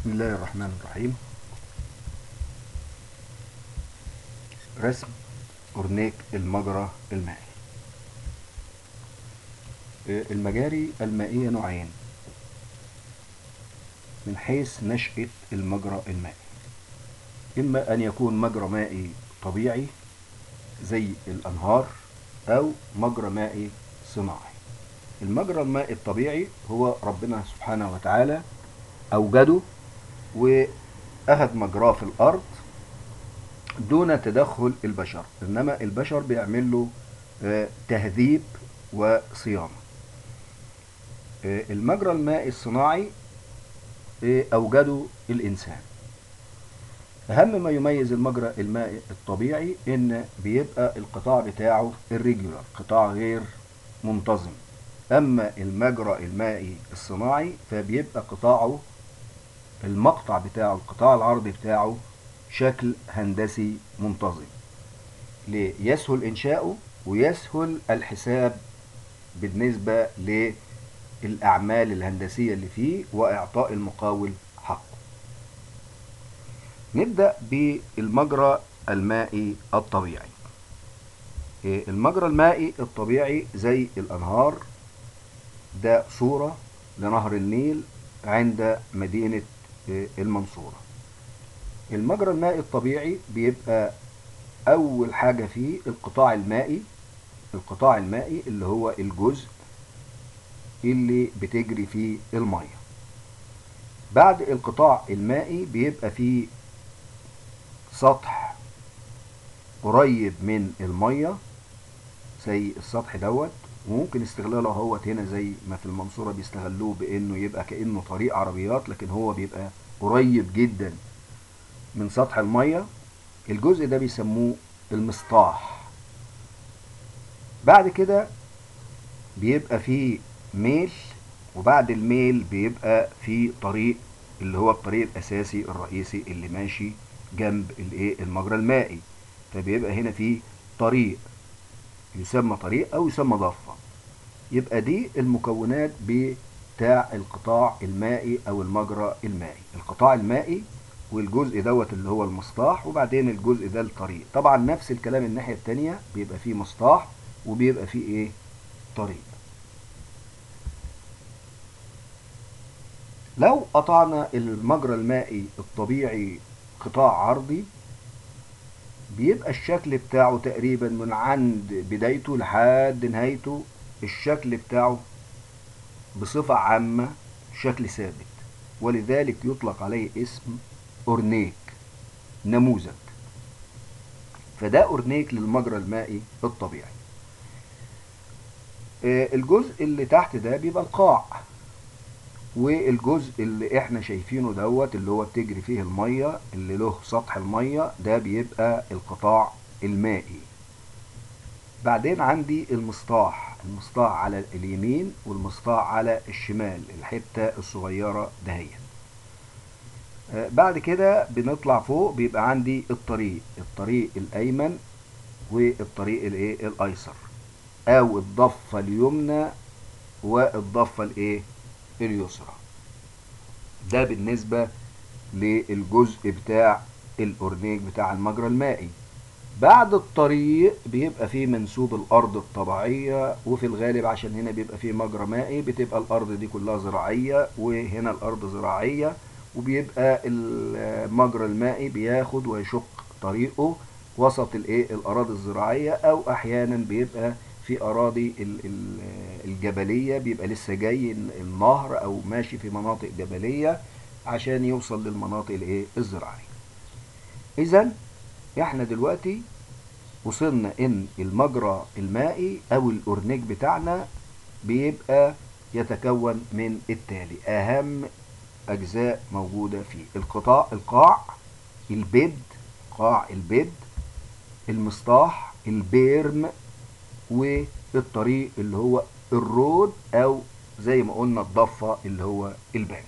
بسم الله الرحمن الرحيم رسم أورنيك المجرى المائي آه، المجاري المائية نوعين من حيث نشأة المجرى المائي إما أن يكون مجرى مائي طبيعي زي الأنهار أو مجرى مائي صناعي المجرى المائي الطبيعي هو ربنا سبحانه وتعالى أوجده وأخذ مجراه في الأرض دون تدخل البشر إنما البشر بيعمل له آه، تهذيب وصيانة آه، المجرى المائي الصناعي آه، أوجده الإنسان أهم ما يميز المجرى المائي الطبيعي إن بيبقى القطاع بتاعه الريجولار قطاع غير منتظم أما المجرى المائي الصناعي فبيبقى قطاعه المقطع بتاعه القطاع العرضي بتاعه شكل هندسي منتظم ليه؟ يسهل إنشاؤه ويسهل الحساب بالنسبة للأعمال الهندسية اللي فيه وإعطاء المقاول حقه نبدأ بالمجرى المائي الطبيعي إيه، المجرى المائي الطبيعي زي الأنهار ده صورة لنهر النيل عند مدينة إيه، المنصورة المجرى المائي الطبيعي بيبقى أول حاجة فيه القطاع المائي القطاع المائي اللي هو الجزء اللي بتجري فيه المية بعد القطاع المائي بيبقى فيه سطح قريب من المية زي السطح دوت وممكن استغلاله اهوت هنا زي ما في المنصورة بيستغلوه بانه يبقى كأنه طريق عربيات لكن هو بيبقى قريب جدا من سطح المية الجزء ده بيسموه المسطاح بعد كده بيبقى فيه ميل وبعد الميل بيبقى فيه طريق اللي هو الطريق الاساسي الرئيسي اللي ماشي جنب الايه المجرى المائي فبيبقى هنا فيه طريق يسمى طريق او يسمى ضفه يبقى دي المكونات بتاع القطاع المائي او المجرى المائي القطاع المائي والجزء دوت اللي هو المسطاح وبعدين الجزء ده الطريق طبعا نفس الكلام الناحيه التانية بيبقى فيه مسطاح وبيبقى فيه ايه طريق لو قطعنا المجرى المائي الطبيعي قطاع عرضي بيبقى الشكل بتاعه تقريبا من عند بدايته لحد نهايته الشكل بتاعه بصفة عامة شكل ثابت ولذلك يطلق عليه اسم أورنيك نموذج فده أورنيك للمجرى المائي الطبيعي آه، الجزء اللي تحت ده بيبقى القاع والجزء اللي احنا شايفينه دوت اللي هو بتجري فيه المية اللي له سطح المية ده بيبقى القطاع المائي بعدين عندي المسطاح المسطاح على اليمين والمسطاح على الشمال الحتة الصغيرة دهيت آه، بعد كده بنطلع فوق بيبقى عندي الطريق الطريق الايمن والطريق الايه الايسر او الضفة اليمنى والضفة الايه اليسرى ده بالنسبة للجزء بتاع الأورنيك بتاع المجرى المائي بعد الطريق بيبقى فيه منسوب الأرض الطبيعية وفي الغالب عشان هنا بيبقى فيه مجرى مائي بتبقى الأرض دي كلها زراعية وهنا الأرض زراعية وبيبقى المجرى المائي بياخد ويشق طريقه وسط الايه الأراضي الزراعية أو أحيانا بيبقى في أراضي ال- ال- الجبلية بيبقى لسه جاي النهر أو ماشي في مناطق جبلية عشان يوصل للمناطق الايه الزراعية إذا احنا دلوقتي وصلنا إن المجرى المائي أو الأورنيك بتاعنا بيبقى يتكون من التالي أهم أجزاء موجودة فيه القطاع القاع البيد قاع البيد المسطاح البيرم والطريق اللي هو الرود او زي ما قلنا الضفة اللي هو البنك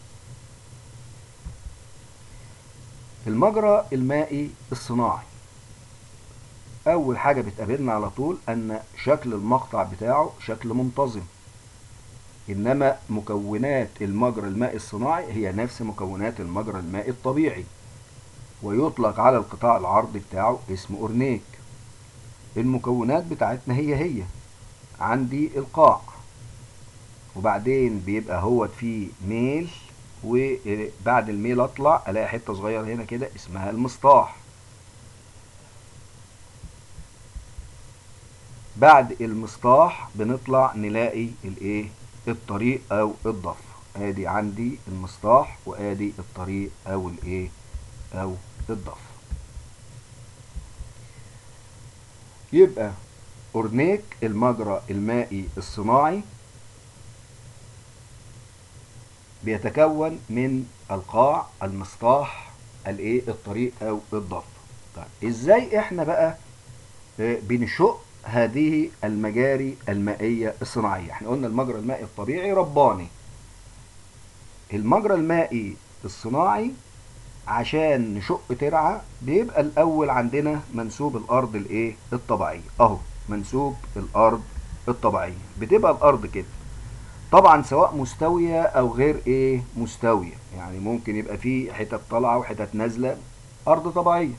المجرى المائي الصناعي اول حاجة بتقابلنا على طول ان شكل المقطع بتاعه شكل منتظم انما مكونات المجرى المائي الصناعي هي نفس مكونات المجرى المائي الطبيعي ويطلق على القطاع العرضي بتاعه اسم اورنيك المكونات بتاعتنا هي هي عندي القاع وبعدين بيبقى هو فيه ميل وبعد الميل اطلع الاقي حته صغيره هنا كده اسمها المسطاح بعد المسطاح بنطلع نلاقي الايه الطريق او الضفه ادي عندي المسطاح وادي الطريق او الايه او الضفه يبقى اورنيك المجرى المائي الصناعي بيتكون من القاع المسطاح الايه الطريق او الضفه طيب ازاي احنا بقى بنشق هذه المجاري المائيه الصناعيه احنا قلنا المجرى المائي الطبيعي رباني المجرى المائي الصناعي عشان نشق ترعه بيبقى الاول عندنا منسوب الارض الايه الطبيعيه اهو منسوب الارض الطبيعيه بتبقى الارض كده طبعا سواء مستويه او غير ايه مستويه يعني ممكن يبقى فيه حتت طالعه وحتت نازله ارض طبيعيه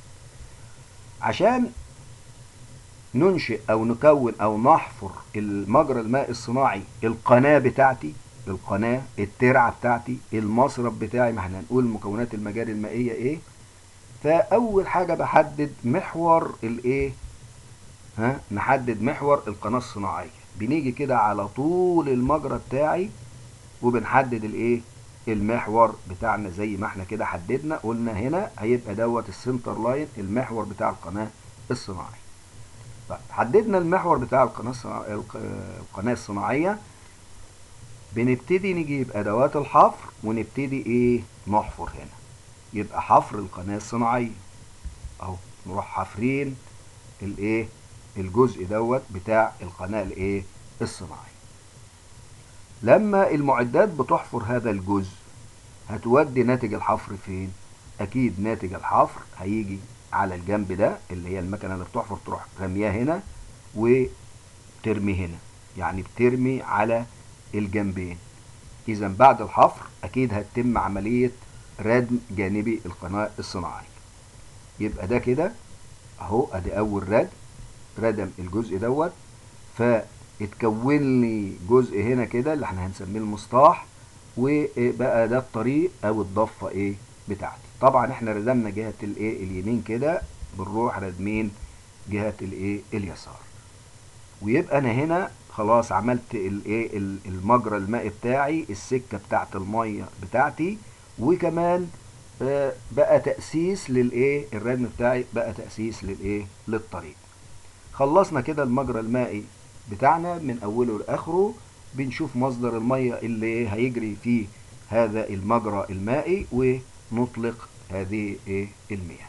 عشان ننشئ او نكون او نحفر المجرى المائي الصناعي القناه بتاعتي القناه الترعه بتاعتي المصرف بتاعي ما احنا هنقول مكونات المجاري المائيه ايه فاول حاجه بحدد محور الايه ها نحدد محور القناه الصناعيه بنيجي كده على طول المجرى بتاعي وبنحدد الايه المحور بتاعنا زي ما احنا كده حددنا قلنا هنا هيبقى دوت السنتر لاين المحور بتاع القناه الصناعي طيب حددنا المحور بتاع القناه الصناعية القناه الصناعيه بنبتدي نجيب ادوات الحفر ونبتدي ايه نحفر هنا يبقى حفر القناه الصناعيه اهو نروح حافرين الايه الجزء دوت بتاع القناه الايه الصناعيه لما المعدات بتحفر هذا الجزء هتودي ناتج الحفر فين اكيد ناتج الحفر هيجي على الجنب ده اللي هي المكنه اللي بتحفر تروح رمياه هنا وترمي هنا يعني بترمي على الجنبين اذا بعد الحفر اكيد هتتم عمليه ردم جانبي القناه الصناعيه يبقى ده كده اهو ادي اول ردم ردم الجزء دوت فاتكون لي جزء هنا كده اللي احنا هنسميه المسطاح وبقى ده الطريق او الضفه ايه بتاعتي طبعا احنا ردمنا جهه الايه اليمين كده بنروح ردمين جهه الايه اليسار ويبقى انا هنا خلاص عملت الايه المجرى المائي بتاعي السكه بتاعت الميه بتاعتي وكمان بقى تاسيس للايه الردم بتاعي بقى تاسيس للايه للطريق خلصنا كده المجرى المائي بتاعنا من اوله لاخره بنشوف مصدر الميه اللي هيجري فيه هذا المجرى المائي ونطلق هذه ايه المياه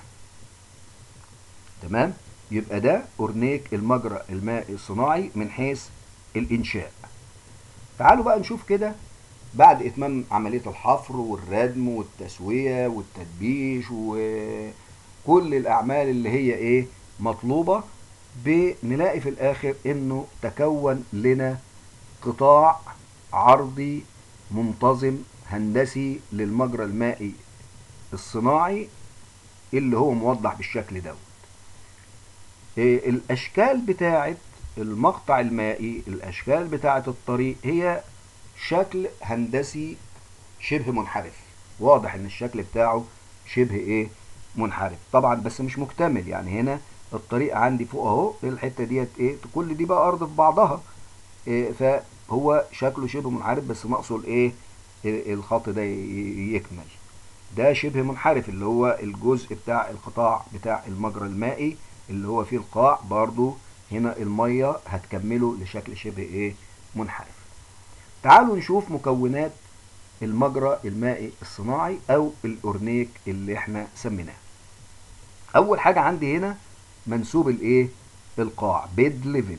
تمام يبقى ده اورنيك المجرى المائي الصناعي من حيث الانشاء تعالوا بقى نشوف كده بعد اتمام عمليه الحفر والردم والتسويه والتدبيش وكل الاعمال اللي هي ايه مطلوبه بنلاقي في الاخر انه تكون لنا قطاع عرضي منتظم هندسي للمجرى المائي الصناعي اللي هو موضح بالشكل دوت إيه الاشكال بتاعه المقطع المائي الاشكال بتاعه الطريق هي شكل هندسي شبه منحرف واضح ان الشكل بتاعه شبه ايه منحرف طبعا بس مش مكتمل يعني هنا الطريق عندي فوق اهو الحته ديت ايه كل دي بقى ارض في بعضها إيه فهو شكله شبه منحرف بس ناقصه الايه الخط ده يكمل ده شبه منحرف اللي هو الجزء بتاع القطاع بتاع المجرى المائي اللي هو فيه القاع برضو هنا المية هتكمله لشكل شبه ايه منحرف تعالوا نشوف مكونات المجرى المائي الصناعي او الاورنيك اللي احنا سميناه اول حاجة عندي هنا منسوب الايه القاع بيد ليفل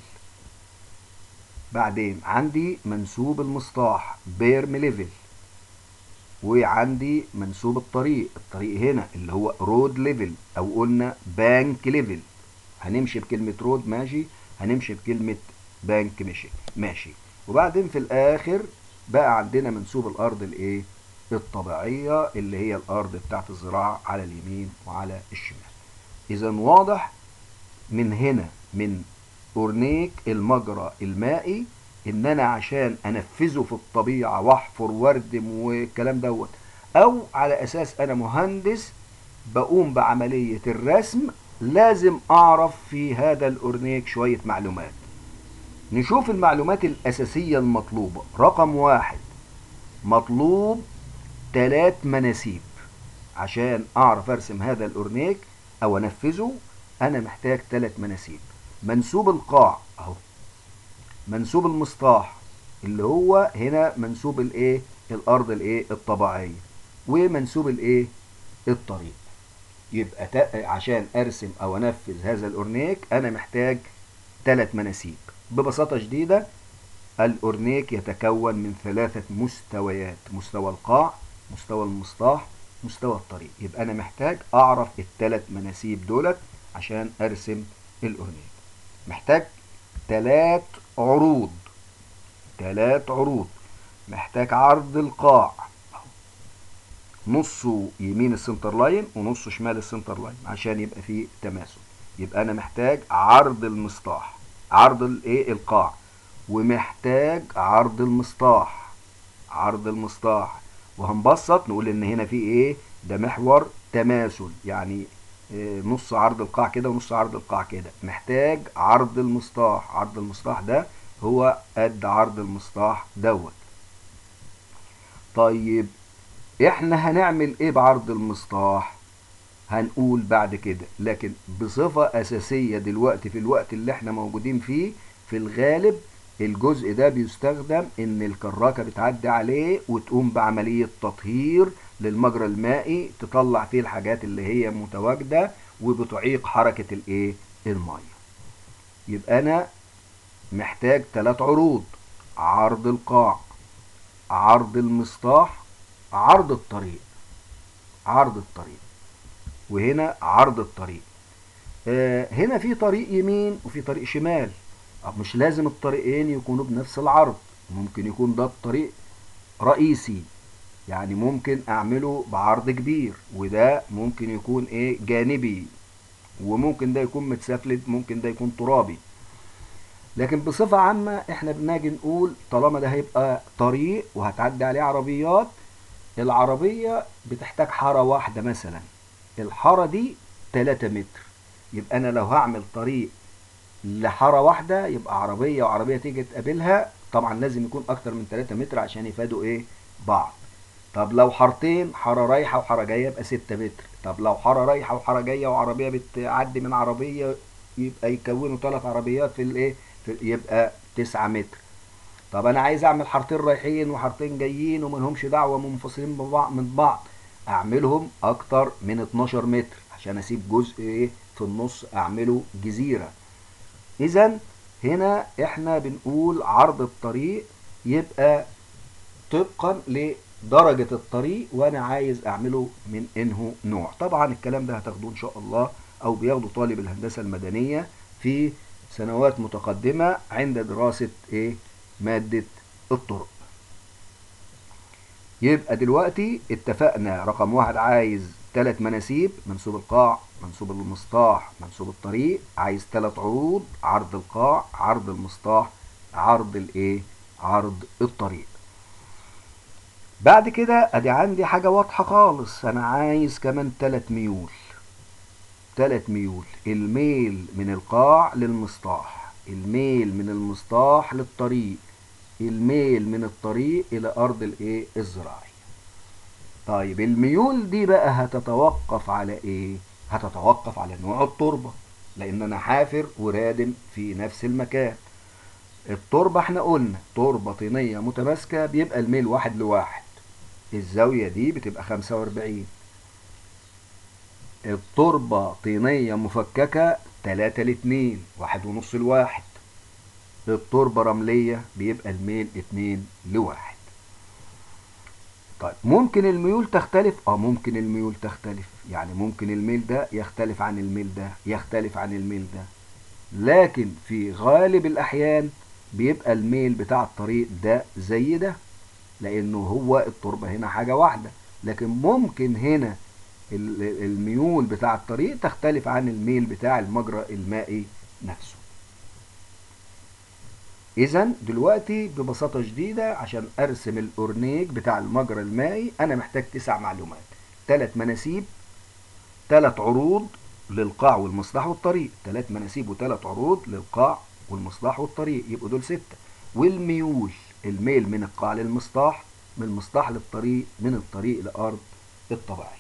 بعدين عندي منسوب المسطاح بيرم ليفل وعندي منسوب الطريق الطريق هنا اللي هو رود ليفل او قلنا بانك ليفل هنمشي بكلمة رود ماشي هنمشي بكلمة بانك ماشي ماشي وبعدين في الاخر بقى عندنا منسوب الارض الايه الطبيعية اللي هي الارض بتاعت الزراعة على اليمين وعلى الشمال اذا واضح من هنا من اورنيك المجرى المائي ان انا عشان انفذه في الطبيعة واحفر واردم والكلام دوت او على اساس انا مهندس بقوم بعملية الرسم لازم اعرف في هذا الاورنيك شوية معلومات نشوف المعلومات الاساسية المطلوبة رقم واحد مطلوب ثلاث مناسيب عشان اعرف ارسم هذا الاورنيك او انفذه انا محتاج ثلاث مناسيب منسوب القاع اهو منسوب المسطاح اللي هو هنا منسوب الايه الارض الايه الطبيعيه ومنسوب الايه الطريق يبقى تا... عشان ارسم او انفذ هذا الاورنيك انا محتاج ثلاث مناسيب ببساطه شديده الاورنيك يتكون من ثلاثه مستويات مستوى القاع مستوى المسطاح مستوى الطريق يبقى انا محتاج اعرف الثلاث مناسيب دولت عشان ارسم الاورنيك محتاج ثلاث عروض ثلاث عروض محتاج عرض القاع نصه يمين السنتر لاين ونصه شمال السنتر لاين عشان يبقى فيه تماثل يبقى انا محتاج عرض المسطاح عرض الايه القاع ومحتاج عرض المسطاح عرض المسطاح وهنبسط نقول ان هنا في ايه ده محور تماثل يعني إيه نص عرض القاع كده ونص عرض القاع كده محتاج عرض المسطاح عرض المسطاح ده هو قد عرض المسطاح دوت طيب احنا هنعمل ايه بعرض المسطاح هنقول بعد كده لكن بصفة اساسية دلوقتي في الوقت اللي احنا موجودين فيه في الغالب الجزء ده بيستخدم ان الكراكة بتعدي عليه وتقوم بعملية تطهير للمجرى المائي تطلع فيه الحاجات اللي هي متواجدة وبتعيق حركة الايه المية يبقى انا محتاج ثلاث عروض عرض القاع عرض المسطاح عرض الطريق عرض الطريق وهنا عرض الطريق آه هنا في طريق يمين وفي طريق شمال مش لازم الطريقين يكونوا بنفس العرض ممكن يكون ده الطريق رئيسي يعني ممكن اعمله بعرض كبير وده ممكن يكون ايه جانبي وممكن ده يكون متسفلت ممكن ده يكون ترابي لكن بصفة عامة احنا بنجي نقول طالما ده هيبقى طريق وهتعدي عليه عربيات العربية بتحتاج حارة واحدة مثلا الحارة دي 3 متر يبقى انا لو هعمل طريق لحارة واحدة يبقى عربية وعربية تيجي تقابلها طبعا لازم يكون اكتر من 3 متر عشان يفادوا ايه بعض طب لو حارتين حارة رايحة وحارة جاية يبقى 6 متر طب لو حارة رايحة وحارة جاية وعربية بتعدي من عربية يبقى يكونوا ثلاث عربيات في الايه يبقى 9 متر طب انا عايز اعمل حارتين رايحين وحارتين جايين ومنهمش دعوة منفصلين ببعض من بعض اعملهم اكتر من 12 متر عشان اسيب جزء ايه في النص اعمله جزيرة اذا هنا احنا بنقول عرض الطريق يبقى طبقا لدرجة الطريق وانا عايز اعمله من انه نوع طبعا الكلام ده هتاخدوه ان شاء الله او بياخده طالب الهندسة المدنية في سنوات متقدمة عند دراسة ايه مادة الطرق يبقى دلوقتي اتفقنا رقم واحد عايز ثلاث مناسيب منسوب القاع منسوب المسطاح منسوب الطريق عايز ثلاث عروض عرض القاع عرض المسطاح عرض الايه عرض الطريق بعد كده ادي عندي حاجة واضحة خالص انا عايز كمان ثلاث ميول ثلاث ميول الميل من القاع للمسطاح الميل من المسطاح للطريق الميل من الطريق الى ارض الايه الزراعي طيب الميول دي بقى هتتوقف على ايه هتتوقف على نوع التربة لان انا حافر ورادم في نفس المكان التربة احنا قلنا تربة طينية متماسكة بيبقى الميل واحد لواحد الزاوية دي بتبقى خمسة واربعين التربة طينية مفككة تلاتة لاتنين واحد ونص لواحد التربة رملية بيبقى الميل اتنين لواحد طيب ممكن الميول تختلف اه ممكن الميول تختلف يعني ممكن الميل ده يختلف عن الميل ده يختلف عن الميل ده لكن في غالب الاحيان بيبقى الميل بتاع الطريق ده زي ده لانه هو التربة هنا حاجة واحدة لكن ممكن هنا الميول بتاع الطريق تختلف عن الميل بتاع المجرى المائي نفسه اذا دلوقتي ببساطة شديدة عشان ارسم الاورنيك بتاع المجرى المائي انا محتاج تسع معلومات ثلاث مناسيب ثلاث عروض للقاع والمصلح والطريق ثلاث مناسيب وثلاث عروض للقاع والمصلح والطريق يبقوا دول ستة والميول الميل من القاع للمصطاح من المصطاح للطريق من الطريق لأرض الطبيعية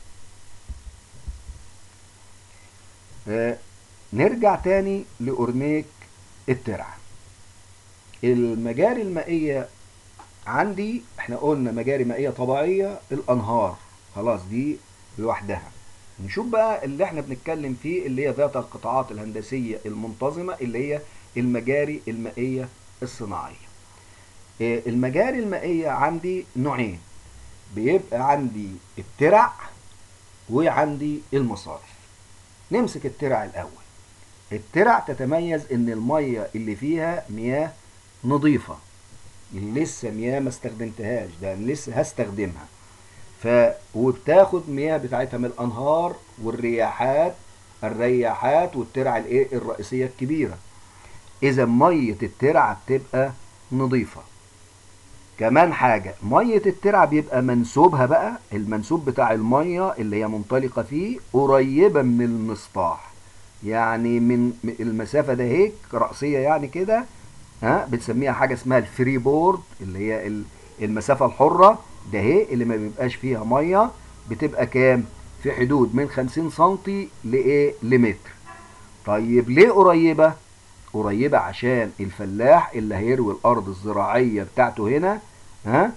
آه نرجع تاني لأورنيك الترعة المجاري المائية عندي احنا قلنا مجاري مائية طبيعية الأنهار خلاص دي لوحدها نشوف بقى اللي احنا بنتكلم فيه اللي هي ذات القطاعات الهندسية المنتظمة اللي هي المجاري المائية الصناعية المجاري المائية عندي نوعين بيبقى عندي الترع وعندي المصارف نمسك الترع الأول الترع تتميز ان المية اللي فيها مياه نظيفة لسه مياه ما استخدمتهاش ده لسه هستخدمها ف وبتاخد مياه بتاعتها من الانهار والرياحات الرياحات والترع الايه الرئيسيه الكبيره اذا ميه الترع بتبقى نظيفه كمان حاجة مية الترع بيبقى منسوبها بقى المنسوب بتاع المية اللي هي منطلقة فيه قريبة من المصطاح يعني من المسافة ده هيك رأسية يعني كده ها بتسميها حاجة اسمها الفري بورد اللي هي المسافة الحرة ده هي اللي ما بيبقاش فيها مية بتبقى كام في حدود من 50 سنتي لايه لمتر طيب ليه قريبة قريبة عشان الفلاح اللي هيروي الارض الزراعية بتاعته هنا ها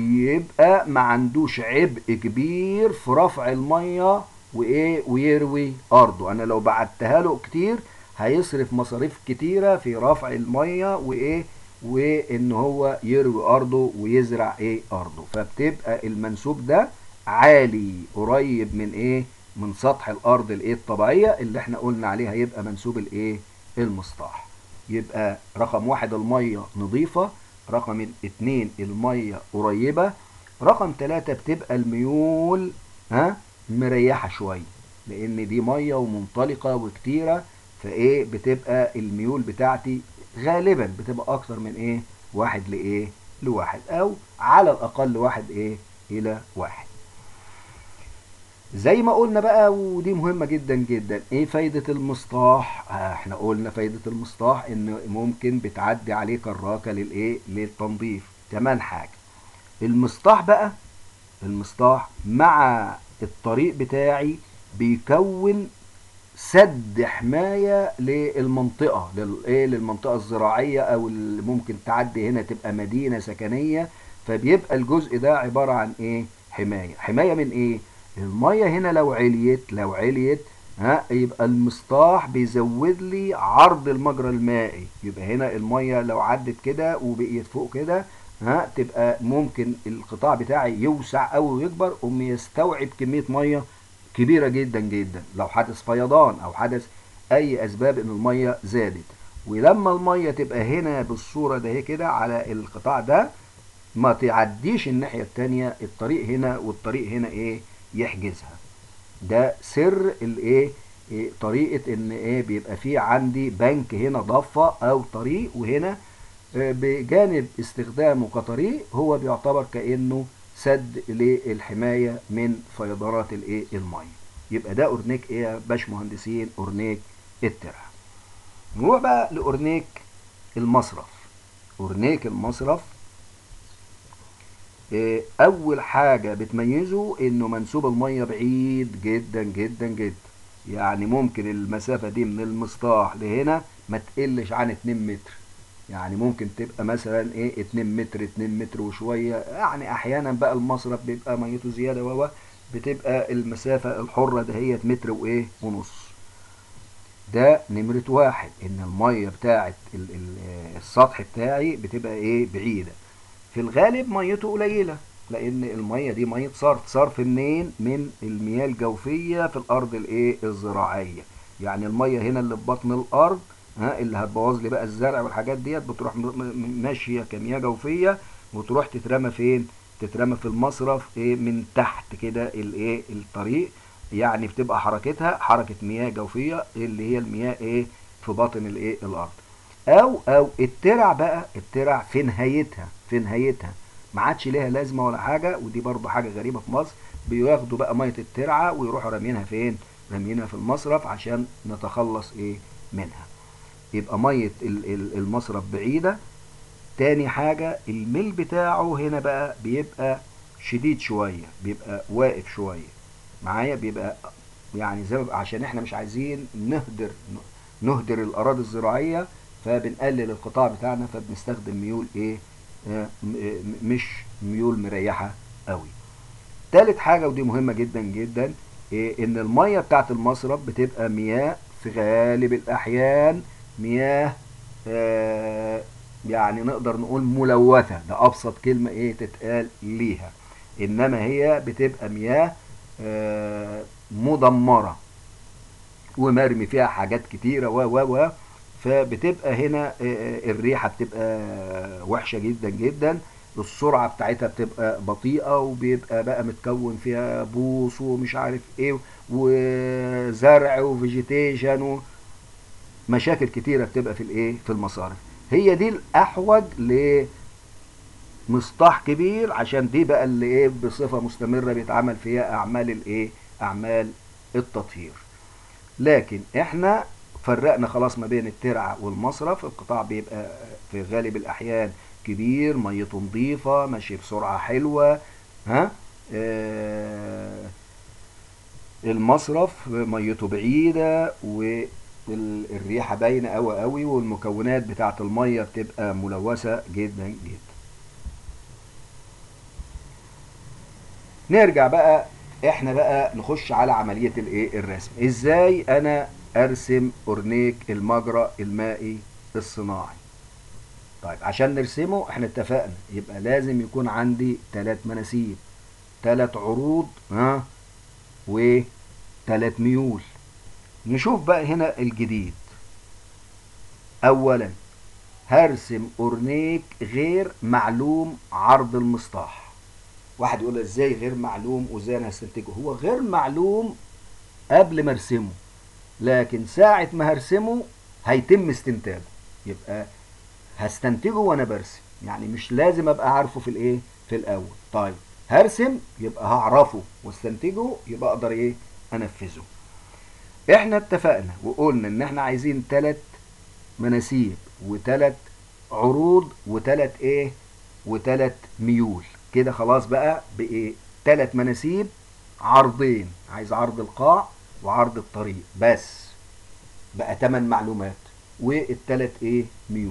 يبقى ما عندوش عبء كبير في رفع المية وايه ويروي ارضه انا لو بعتها له كتير هيصرف مصاريف كتيرة في رفع المية وايه وان هو يروي ارضه ويزرع ايه ارضه فبتبقى المنسوب ده عالي قريب من ايه من سطح الارض الايه الطبيعيه اللي احنا قلنا عليها يبقى منسوب الايه المسطح يبقى رقم واحد الميه نظيفه رقم اتنين الميه قريبه رقم ثلاثة بتبقى الميول ها مريحه شويه لان دي ميه ومنطلقه وكتيره فايه بتبقى الميول بتاعتي غالبا بتبقى اكتر من ايه واحد لايه لواحد او على الاقل واحد ايه الى واحد زي ما قلنا بقى ودي مهمة جدا جدا ايه فايدة المصطاح آه احنا قلنا فايدة المصطاح ان ممكن بتعدي عليه كراكة للايه للتنظيف كمان حاجة المصطاح بقى المصطاح مع الطريق بتاعي بيكون سد حماية للمنطقة للايه للمنطقة الزراعية او اللي ممكن تعدي هنا تبقى مدينة سكنية فبيبقى الجزء ده عبارة عن ايه حماية حماية من ايه المية هنا لو عليت لو عليت ها يبقى المصطاح بيزود لي عرض المجرى المائي يبقى هنا المية لو عدت كده وبقيت فوق كده ها تبقى ممكن القطاع بتاعي يوسع قوي ويكبر قوم يستوعب كمية مية كبيرة جدا جدا لو حدث فيضان او حدث اي اسباب ان المية زادت ولما المية تبقى هنا بالصورة ده كده على القطاع ده ما تعديش الناحية التانية الطريق هنا والطريق هنا ايه يحجزها ده سر الايه إيه طريقة ان ايه بيبقى فيه عندي بنك هنا ضفة او طريق وهنا بجانب استخدامه كطريق هو بيعتبر كأنه سد للحماية من فيضانات الايه المية يبقى ده اورنيك ايه يا باشمهندسين اورنيك الترع نروح بقى لاورنيك المصرف اورنيك المصرف إيه اول حاجة بتميزه انه منسوب المية بعيد جدا جدا جدا يعني ممكن المسافة دي من المسطاح لهنا ما تقلش عن 2 متر يعني ممكن تبقى مثلا ايه 2 متر 2 متر وشوية يعني احيانا بقى المصرف بيبقى ميته زيادة وهو بتبقى المسافة الحرة دهيت متر وايه ونص ده نمرة واحد ان المية بتاعت السطح بتاعي بتبقى ايه بعيدة في الغالب ميته قليلة لان المية دي مية صرف صرف منين من المياه الجوفية في الارض الايه الزراعية يعني المية هنا اللي في بطن الارض ها اللي هتبوظ لي بقى الزرع والحاجات ديت بتروح م- م- ماشيه كمياه جوفيه وتروح تترمى فين تترمى في المصرف ايه من تحت كده الايه الطريق يعني بتبقى حركتها حركه مياه جوفيه اللي هي المياه ايه في باطن الايه الارض او او الترع بقى الترع في نهايتها في نهايتها ما عادش ليها لازمه ولا حاجه ودي برضو حاجه غريبه في مصر بياخدوا بقى ميه الترعه ويروحوا رامينها فين رامينها في المصرف عشان نتخلص ايه منها يبقى ميه ال- ال- المصرف بعيده تاني حاجه الميل بتاعه هنا بقى بيبقى شديد شويه بيبقى واقف شويه معايا بيبقى يعني زي ما بقى عشان احنا مش عايزين نهدر نهدر الاراضي الزراعيه فبنقلل القطاع بتاعنا فبنستخدم ميول ايه آه، م- م- مش ميول مريحه قوي تالت حاجه ودي مهمه جدا جدا إيه ان الميه بتاعت المصرف بتبقى مياه في غالب الاحيان مياه آه يعني نقدر نقول ملوثه ده ابسط كلمه ايه تتقال ليها انما هي بتبقى مياه آه مدمره ومرمي فيها حاجات كتيره و و و فبتبقى هنا آه، الريحه بتبقى وحشه جدا جدا السرعه بتاعتها بتبقى بطيئه وبيبقى بقى متكون فيها بوص ومش عارف ايه وزرع وفيجيتيشن ومشاكل كتيره بتبقى في الايه في المصارف هي دي الاحوج لمصطاح كبير عشان دي بقى اللي ايه بصفه مستمره بيتعمل فيها اعمال الايه اعمال التطهير لكن احنا فرقنا خلاص ما بين الترعه والمصرف القطاع بيبقى في غالب الاحيان كبير ميته نظيفه ماشي بسرعه حلوه ها آه المصرف ميته بعيده والريحه باينه قوي قوي والمكونات بتاعه الميه بتبقى ملوثه جدا جدا نرجع بقى احنا بقى نخش على عمليه الايه الرسم ازاي انا ارسم اورنيك المجرى المائي الصناعي طيب عشان نرسمه احنا اتفقنا يبقى لازم يكون عندي ثلاث مناسيب ثلاث عروض ها وثلاث ميول نشوف بقى هنا الجديد اولا هرسم اورنيك غير معلوم عرض المسطح واحد يقول ازاي غير معلوم وازاي انا هستنتجه هو غير معلوم قبل ما ارسمه لكن ساعة ما هرسمه هيتم استنتاجه يبقى هستنتجه وانا برسم يعني مش لازم ابقى عارفه في الايه في الاول طيب هرسم يبقى هعرفه واستنتجه يبقى اقدر ايه انفذه احنا اتفقنا وقلنا ان احنا عايزين ثلاث مناسيب وثلاث عروض وثلاث ايه وثلاث ميول كده خلاص بقى بايه ثلاث مناسيب عرضين عايز عرض القاع وعرض الطريق بس بقى 8 معلومات والثلاث ايه ميول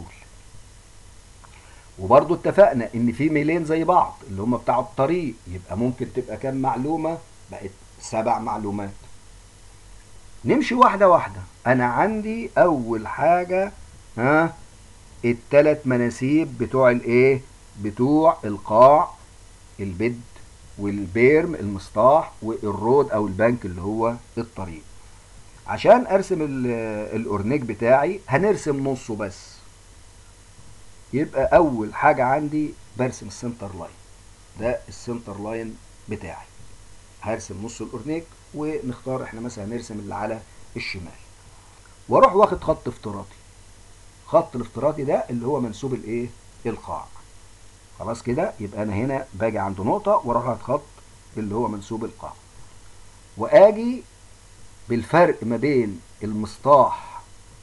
وبرضو اتفقنا ان في ميلين زي بعض اللي هم بتاع الطريق يبقى ممكن تبقى كام معلومة بقت سبع معلومات نمشي واحدة واحدة انا عندي اول حاجة ها التلات مناسيب بتوع الايه بتوع القاع البد والبيرم المسطاح والرود او البنك اللي هو الطريق عشان ارسم الاورنيك بتاعي هنرسم نصه بس يبقى اول حاجة عندي برسم السنتر لاين ده السنتر لاين بتاعي هرسم نص الاورنيك ونختار احنا مثلا هنرسم اللي على الشمال واروح واخد خط افتراضي خط الافتراضي ده اللي هو منسوب الايه القاع خلاص كده يبقى انا هنا باجي عند نقطة واروح واخد خط اللي هو منسوب القاع واجي بالفرق ما بين المسطاح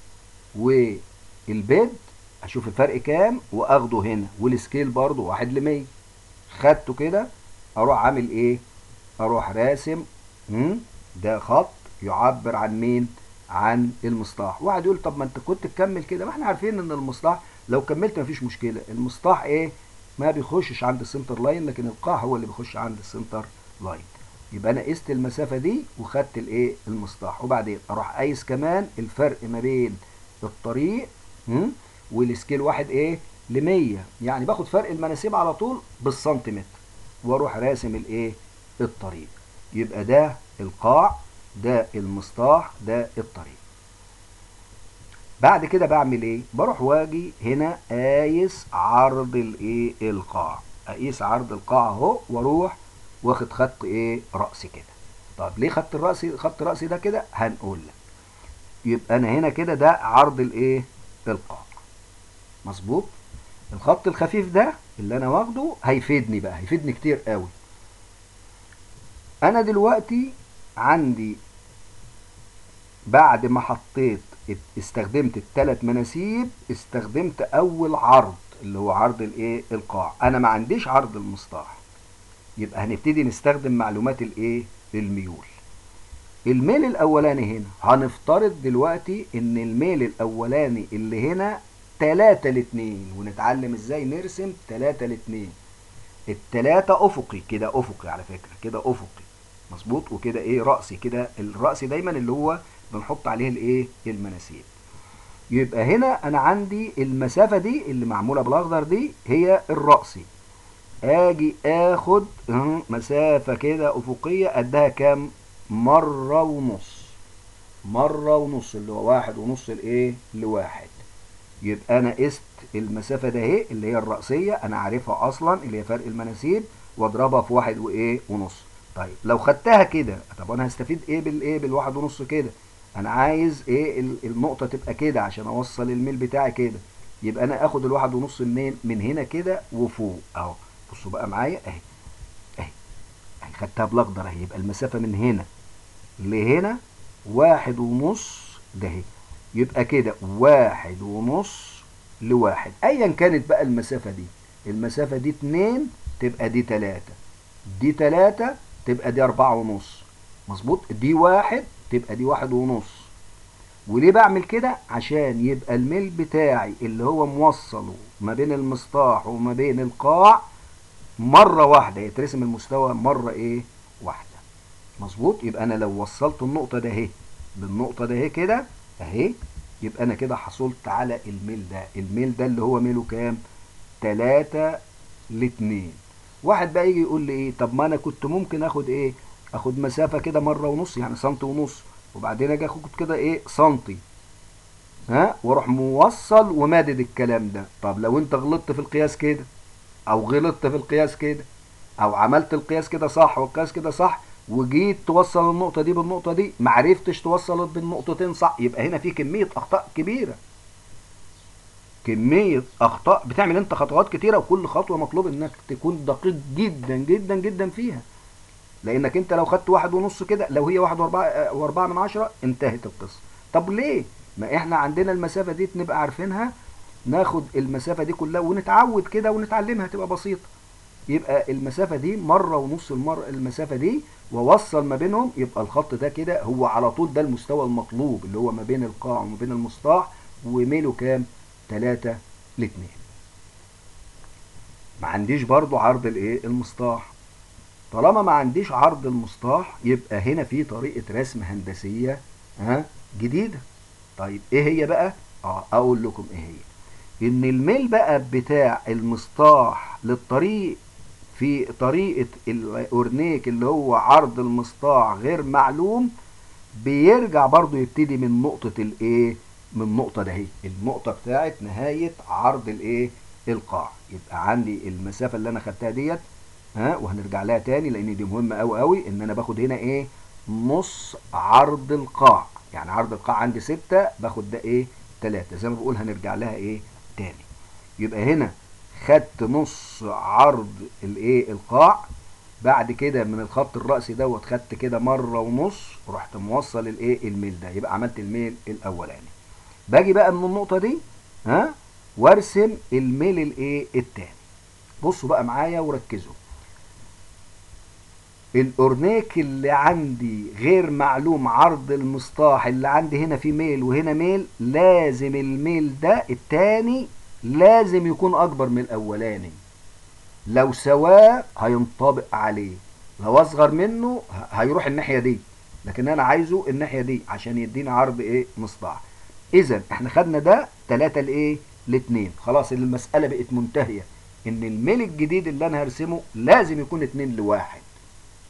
والبيد اشوف الفرق كام واخده هنا والسكيل برضو واحد لمية خدته كده اروح عامل ايه اروح راسم مم؟ ده خط يعبر عن مين عن المسطاح واحد يقول طب ما انت كنت تكمل كده ما احنا عارفين ان المسطاح لو كملت مفيش مشكله المسطاح ايه ما بيخشش عند السنتر لاين لكن القاع هو اللي بيخش عند السنتر لاين يبقى انا قست المسافه دي وخدت الايه المسطاح وبعدين اروح قايس كمان الفرق ما بين الطريق مم؟ والسكيل واحد ايه ل 100 يعني باخد فرق المناسيب على طول بالسنتيمتر واروح راسم الايه الطريق يبقى ده القاع ده المسطاح ده الطريق بعد كده بعمل ايه بروح واجي هنا قايس عرض الايه القاع اقيس عرض القاع اهو واروح واخد خط ايه رأسي كده طب ليه خط الرأس خط رأسي ده كده هنقول لك يبقى انا هنا كده ده عرض الايه القاع مظبوط الخط الخفيف ده اللي انا واخده هيفيدني بقى هيفيدني كتير قوي انا دلوقتي عندي بعد ما حطيت استخدمت الثلاث مناسيب استخدمت اول عرض اللي هو عرض الايه القاع انا ما عنديش عرض المسطح يبقى هنبتدي نستخدم معلومات الايه الميول الميل الاولاني هنا هنفترض دلوقتي ان الميل الاولاني اللي هنا 3 ل 2 ونتعلم ازاي نرسم 3 ل 2 التلاتة افقي كده افقي على فكرة كده افقي مظبوط وكده ايه رأسي كده الرأسي دايما اللي هو بنحط عليه الايه المناسيب يبقى هنا انا عندي المسافة دي اللي معمولة بالاخضر دي هي الرأسي اجي اخد مسافة كده افقية قدها كام مرة ونص مرة ونص اللي هو واحد ونص الايه لواحد يبقى انا قست المسافة ده اهي اللي هي الرأسية انا عارفها اصلا اللي هي فرق المناسيب واضربها في واحد وايه ونص طيب لو خدتها كده طب انا هستفيد ايه بالايه بالواحد ونص كده انا عايز ايه النقطة تبقى كده عشان اوصل الميل بتاعي كده يبقى انا اخد الواحد ونص منين من هنا كده وفوق اهو بصوا بقى معايا اهي اهي اهي خدتها بالاخضر اهي يبقى المسافة من هنا لهنا واحد ونص ده اهي يبقى كده واحد ونص لواحد ايا كانت بقى المسافة دي المسافة دي اتنين تبقى دي تلاتة دي تلاتة تبقى دي اربعة ونص مظبوط دي واحد تبقى دي واحد ونص وليه بعمل كده عشان يبقى الميل بتاعي اللي هو موصله ما بين المسطح وما بين القاع مرة واحدة يترسم المستوى مرة ايه واحدة مظبوط يبقى انا لو وصلت النقطة ده اهي بالنقطة ده اهي كده اهي يبقى انا كده حصلت على الميل ده الميل ده اللي هو ميله كام تلاتة لاتنين واحد بقى يجي يقول لي ايه طب ما انا كنت ممكن اخد ايه اخد مسافة كده مرة ونص يعني سنتي ونص وبعدين اجي اخد كده ايه سنتي ها واروح موصل ومادد الكلام ده طب لو انت غلطت في القياس كده او غلطت في القياس كده او عملت القياس كده صح والقياس كده صح وجيت توصل النقطة دي بالنقطة دي معرفتش توصل بالنقطتين صح يبقى هنا في كمية اخطاء كبيرة كمية اخطاء بتعمل انت خطوات كتيرة وكل خطوة مطلوب انك تكون دقيق جدا جدا جدا فيها لانك انت لو خدت واحد ونص كده لو هي واحد واربعة, واربعة من عشرة انتهت القصة طب ليه ما احنا عندنا المسافة دي نبقى عارفينها ناخد المسافة دي كلها ونتعود كده ونتعلمها تبقى بسيطة يبقى المسافة دي مرة ونص المر المسافة دي ووصل ما بينهم يبقى الخط ده كده هو على طول ده المستوى المطلوب اللي هو ما بين القاع وما بين المسطح وميله كام 3 ل 2 ما عنديش برضو عرض الايه المسطح طالما ما عنديش عرض المسطح يبقى هنا في طريقة رسم هندسية ها جديدة طيب ايه هي بقى اه اقول لكم ايه هي ان الميل بقى بتاع المسطح للطريق في طريقة الأورنيك اللي هو عرض المسطاع غير معلوم بيرجع برضو يبتدي من نقطة الايه من النقطة ده هي النقطة بتاعت نهاية عرض الايه القاع يبقى عندي المسافة اللي انا خدتها ديت ها وهنرجع لها تاني لان دي مهمة قوي قوي ان انا باخد هنا ايه نص عرض القاع يعني عرض القاع عندي ستة باخد ده ايه تلاتة زي ما بقول هنرجع لها ايه تاني يبقى هنا خدت نص عرض الايه القاع بعد كده من الخط الرأسي دوت خدت كده مرة ونص ورحت موصل الايه الميل ده يبقى عملت الميل الاولاني باجي بقى من النقطة دي ها وارسم الميل الايه التاني بصوا بقى معايا وركزوا الاورنيك اللي عندي غير معلوم عرض المسطح اللي عندي هنا في ميل وهنا ميل لازم الميل ده التاني لازم يكون اكبر من الاولاني لو سواه هينطبق عليه لو اصغر منه هيروح الناحيه دي لكن انا عايزه الناحيه دي عشان يديني عرض ايه مسطح اذا احنا خدنا ده 3 لايه ل2 خلاص المساله بقت منتهيه ان الميل الجديد اللي انا هرسمه لازم يكون 2 لواحد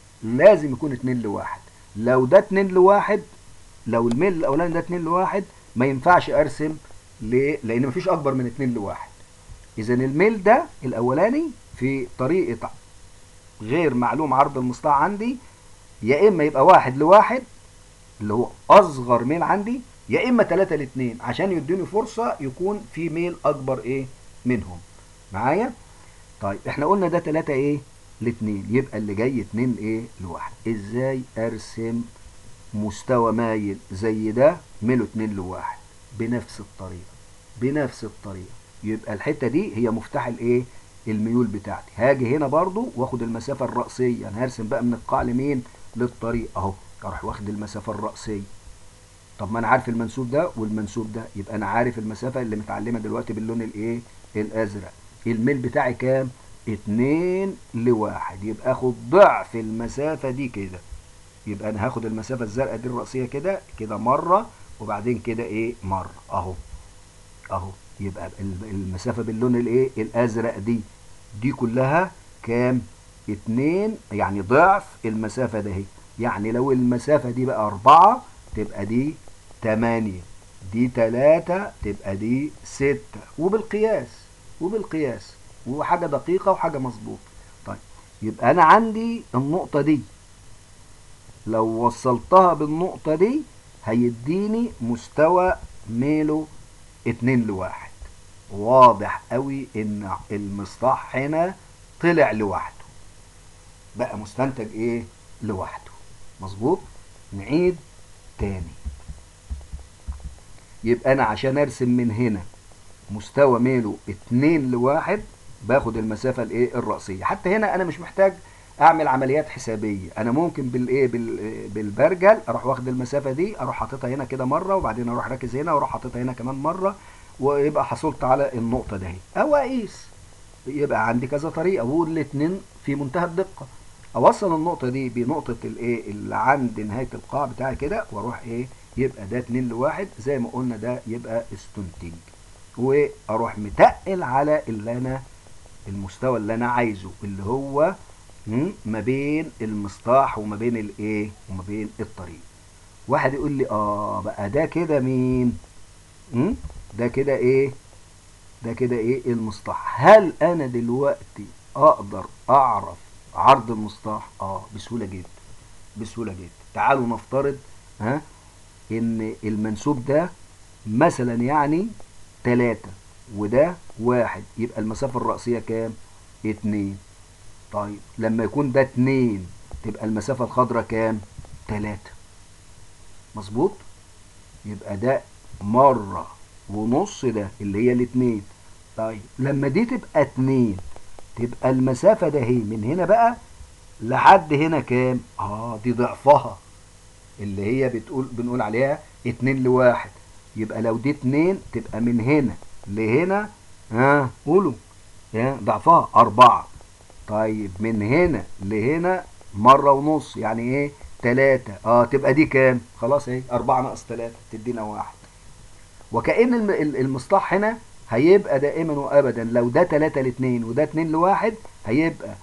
لازم يكون 2 لواحد لو ده 2 لواحد لو الميل الاولاني ده 2 لواحد ما ينفعش ارسم ليه لان مفيش اكبر من اتنين لواحد اذا الميل ده الاولاني في طريقه غير معلوم عرض المصطلح عندي يا اما يبقى واحد لواحد اللي هو اصغر ميل عندي يا اما 3 ل2 عشان يدوني فرصه يكون في ميل اكبر ايه منهم معايا طيب احنا قلنا ده 3 ايه ل2 يبقى اللي جاي 2 ايه لواحد ازاي ارسم مستوى مايل زي ده ميله 2 لواحد بنفس الطريقه بنفس الطريقه يبقى الحته دي هي مفتاح الايه الميول بتاعتي هاجي هنا برضو واخد المسافه الرأسيه انا هرسم بقى من القاع لمين للطريق اهو اروح واخد المسافه الرأسيه طب ما انا عارف المنسوب ده والمنسوب ده يبقى انا عارف المسافه اللي متعلمه دلوقتي باللون الايه الازرق الميل بتاعي كام 2 لواحد يبقى اخد ضعف المسافه دي كده يبقى انا هاخد المسافه الزرقاء دي الرأسيه كده كده مره وبعدين كده ايه مره اهو اهو يبقى المسافه باللون الايه الازرق دي دي كلها كام اتنين يعني ضعف المسافه ده اهي يعني لو المسافه دي بقى أربعة تبقى دي تمانية دي تلاتة تبقى دي ستة وبالقياس وبالقياس وحاجة دقيقة وحاجة مظبوطة طيب يبقى أنا عندي النقطة دي لو وصلتها بالنقطة دي هيديني مستوى ميله اتنين لواحد واضح قوي ان المصطلح هنا طلع لوحده بقى مستنتج ايه لوحده مظبوط نعيد تاني يبقى انا عشان ارسم من هنا مستوى ميله اتنين لواحد باخد المسافة الايه الرأسية حتى هنا انا مش محتاج اعمل عمليات حسابية انا ممكن بالايه بالبرجل اروح واخد المسافة دي اروح حاططها هنا كده مرة وبعدين اروح راكز هنا واروح حاططها هنا كمان مرة ويبقى حصلت على النقطة دهي او اقيس يبقى عندي كذا طريقة والاتنين في منتهى الدقة اوصل النقطة دي بنقطة الايه اللي عند نهاية القاع بتاعي كده واروح ايه يبقى ده اتنين لواحد زي ما قلنا ده يبقى استنتج واروح متقل على اللي انا المستوى اللي انا عايزه اللي هو ما بين المصطاح وما بين الايه وما بين الطريق واحد يقول لي اه بقى ده كده مين ده كده ايه ده كده ايه المصطاح هل انا دلوقتي اقدر اعرف عرض المصطاح اه بسهولة جدا بسهولة جدا تعالوا نفترض ها ان المنسوب ده مثلا يعني تلاتة وده واحد يبقى المسافة الرأسية كام اتنين طيب لما يكون ده اتنين تبقى المسافة الخضراء كام تلاتة مظبوط يبقى ده مرة ونص ده اللي هي الاتنين طيب لما دي تبقى اتنين تبقى المسافة ده هي من هنا بقى لحد هنا كام اه دي ضعفها اللي هي بتقول بنقول عليها اتنين لواحد يبقى لو دي اتنين تبقى من هنا لهنا ها آه قولوا ها ضعفها أربعة طيب من هنا لهنا مرة ونص يعني ايه تلاتة اه تبقى دي كام خلاص اهي أربعة ناقص تلاتة تدينا واحد وكأن المصطلح هنا هيبقى دائما وابدا لو ده 3 ل 2 وده 2 لواحد هيبقى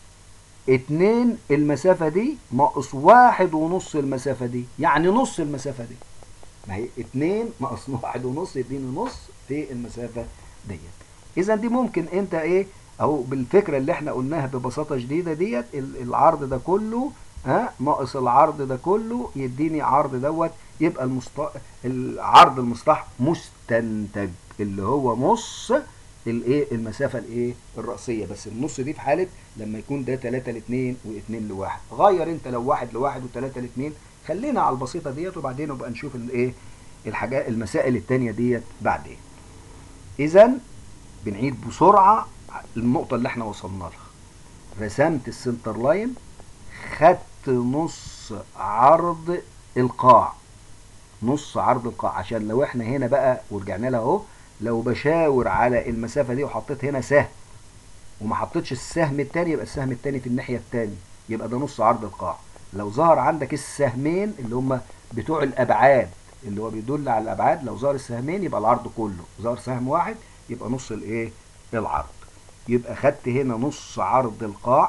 2 المسافة دي ناقص واحد ونص المسافة دي يعني نص المسافة دي ما هي 2 ناقص واحد ونص يديني نص في المسافة ديت اذا دي ممكن انت ايه اهو بالفكرة اللي احنا قلناها ببساطة شديدة ديت العرض ده كله ها ناقص العرض ده كله يديني عرض دوت يبقى المصطلح العرض المصطلح مستنتج اللي هو نص الايه المسافه الايه الراسيه بس النص دي في حاله لما يكون ده 3 ل 2 و2 ل 1 غير انت لو 1 ل 1 و3 ل 2 خلينا على البسيطه ديت وبعدين نبقى نشوف الايه الحاجات المسائل الثانيه ديت بعدين اذا بنعيد بسرعه النقطه اللي احنا وصلنا لها رسمت السنتر لاين خدت نص عرض القاع نص عرض القاع عشان لو احنا هنا بقى ورجعنا لها اهو لو بشاور على المسافة دي وحطيت هنا سهم وما حطيتش السهم التاني يبقى السهم التاني في الناحية التانية يبقى ده نص عرض القاع لو ظهر عندك السهمين اللي هم بتوع الابعاد اللي هو بيدل على الابعاد لو ظهر السهمين يبقى العرض كله ظهر سهم واحد يبقى نص الايه العرض يبقى خدت هنا نص عرض القاع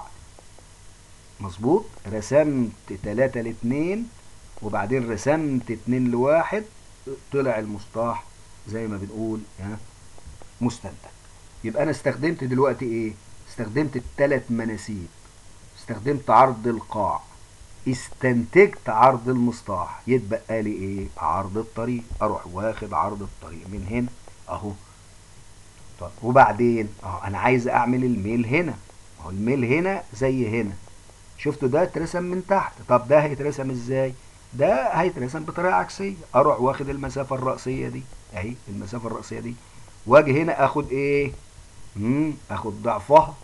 مظبوط رسمت 3 ل 2 وبعدين رسمت 2 لواحد طلع المسطح زي ما بنقول ها مستنتج يبقى انا استخدمت دلوقتي ايه استخدمت الثلاث مناسيب استخدمت عرض القاع استنتجت عرض المسطح يتبقى لي ايه عرض الطريق اروح واخد عرض الطريق من هنا اهو طب وبعدين اهو انا عايز اعمل الميل هنا اهو الميل هنا زي هنا شفتوا ده اترسم من تحت طب ده هيترسم ازاي ده هيترسم بطريقه عكسيه اروح واخد المسافه الرأسيه دي اهي المسافه الرأسيه دي واجي هنا اخد ايه امم اخد ضعفها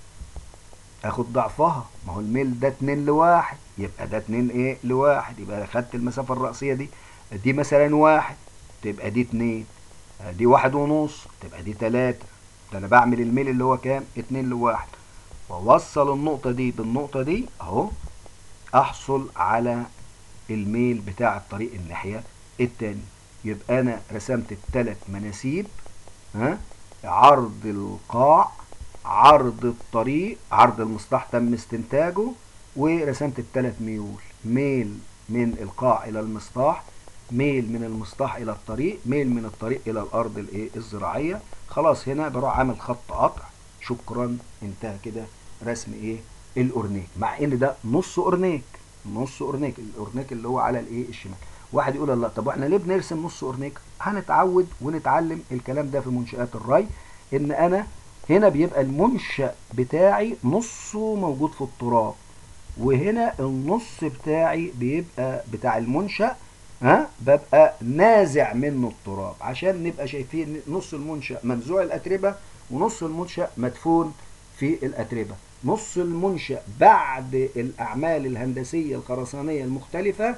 اخد ضعفها ما هو الميل ده 2 لواحد يبقى ده 2 ايه لواحد يبقى خدت المسافه الرأسيه دي دي مثلا واحد تبقى دي 2 دي واحد ونص تبقى دي 3 ده انا بعمل الميل اللي هو كام 2 لواحد واوصل النقطه دي بالنقطه دي اهو احصل على الميل بتاع الطريق الناحيه التاني يبقى انا رسمت الثلاث مناسيب ها عرض القاع عرض الطريق عرض المسطح تم استنتاجه ورسمت الثلاث ميول ميل من القاع الى المسطح ميل من المسطح الى الطريق ميل من الطريق الى الارض الايه الزراعيه خلاص هنا بروح عامل خط قطع شكرا انتهى كده رسم ايه الاورنيك مع ان ده نص اورنيك نص اورنيك الاورنيك اللي هو على الايه الشمال واحد يقول الله طب واحنا ليه بنرسم نص اورنيك هنتعود ونتعلم الكلام ده في منشآت الري ان انا هنا بيبقى المنشأ بتاعي نصه موجود في التراب وهنا النص بتاعي بيبقى بتاع المنشأ ها ببقى نازع منه التراب عشان نبقى شايفين نص المنشأ منزوع الأتربة ونص المنشأ مدفون في الأتربة نص المنشأ بعد الأعمال الهندسية الخرسانية المختلفة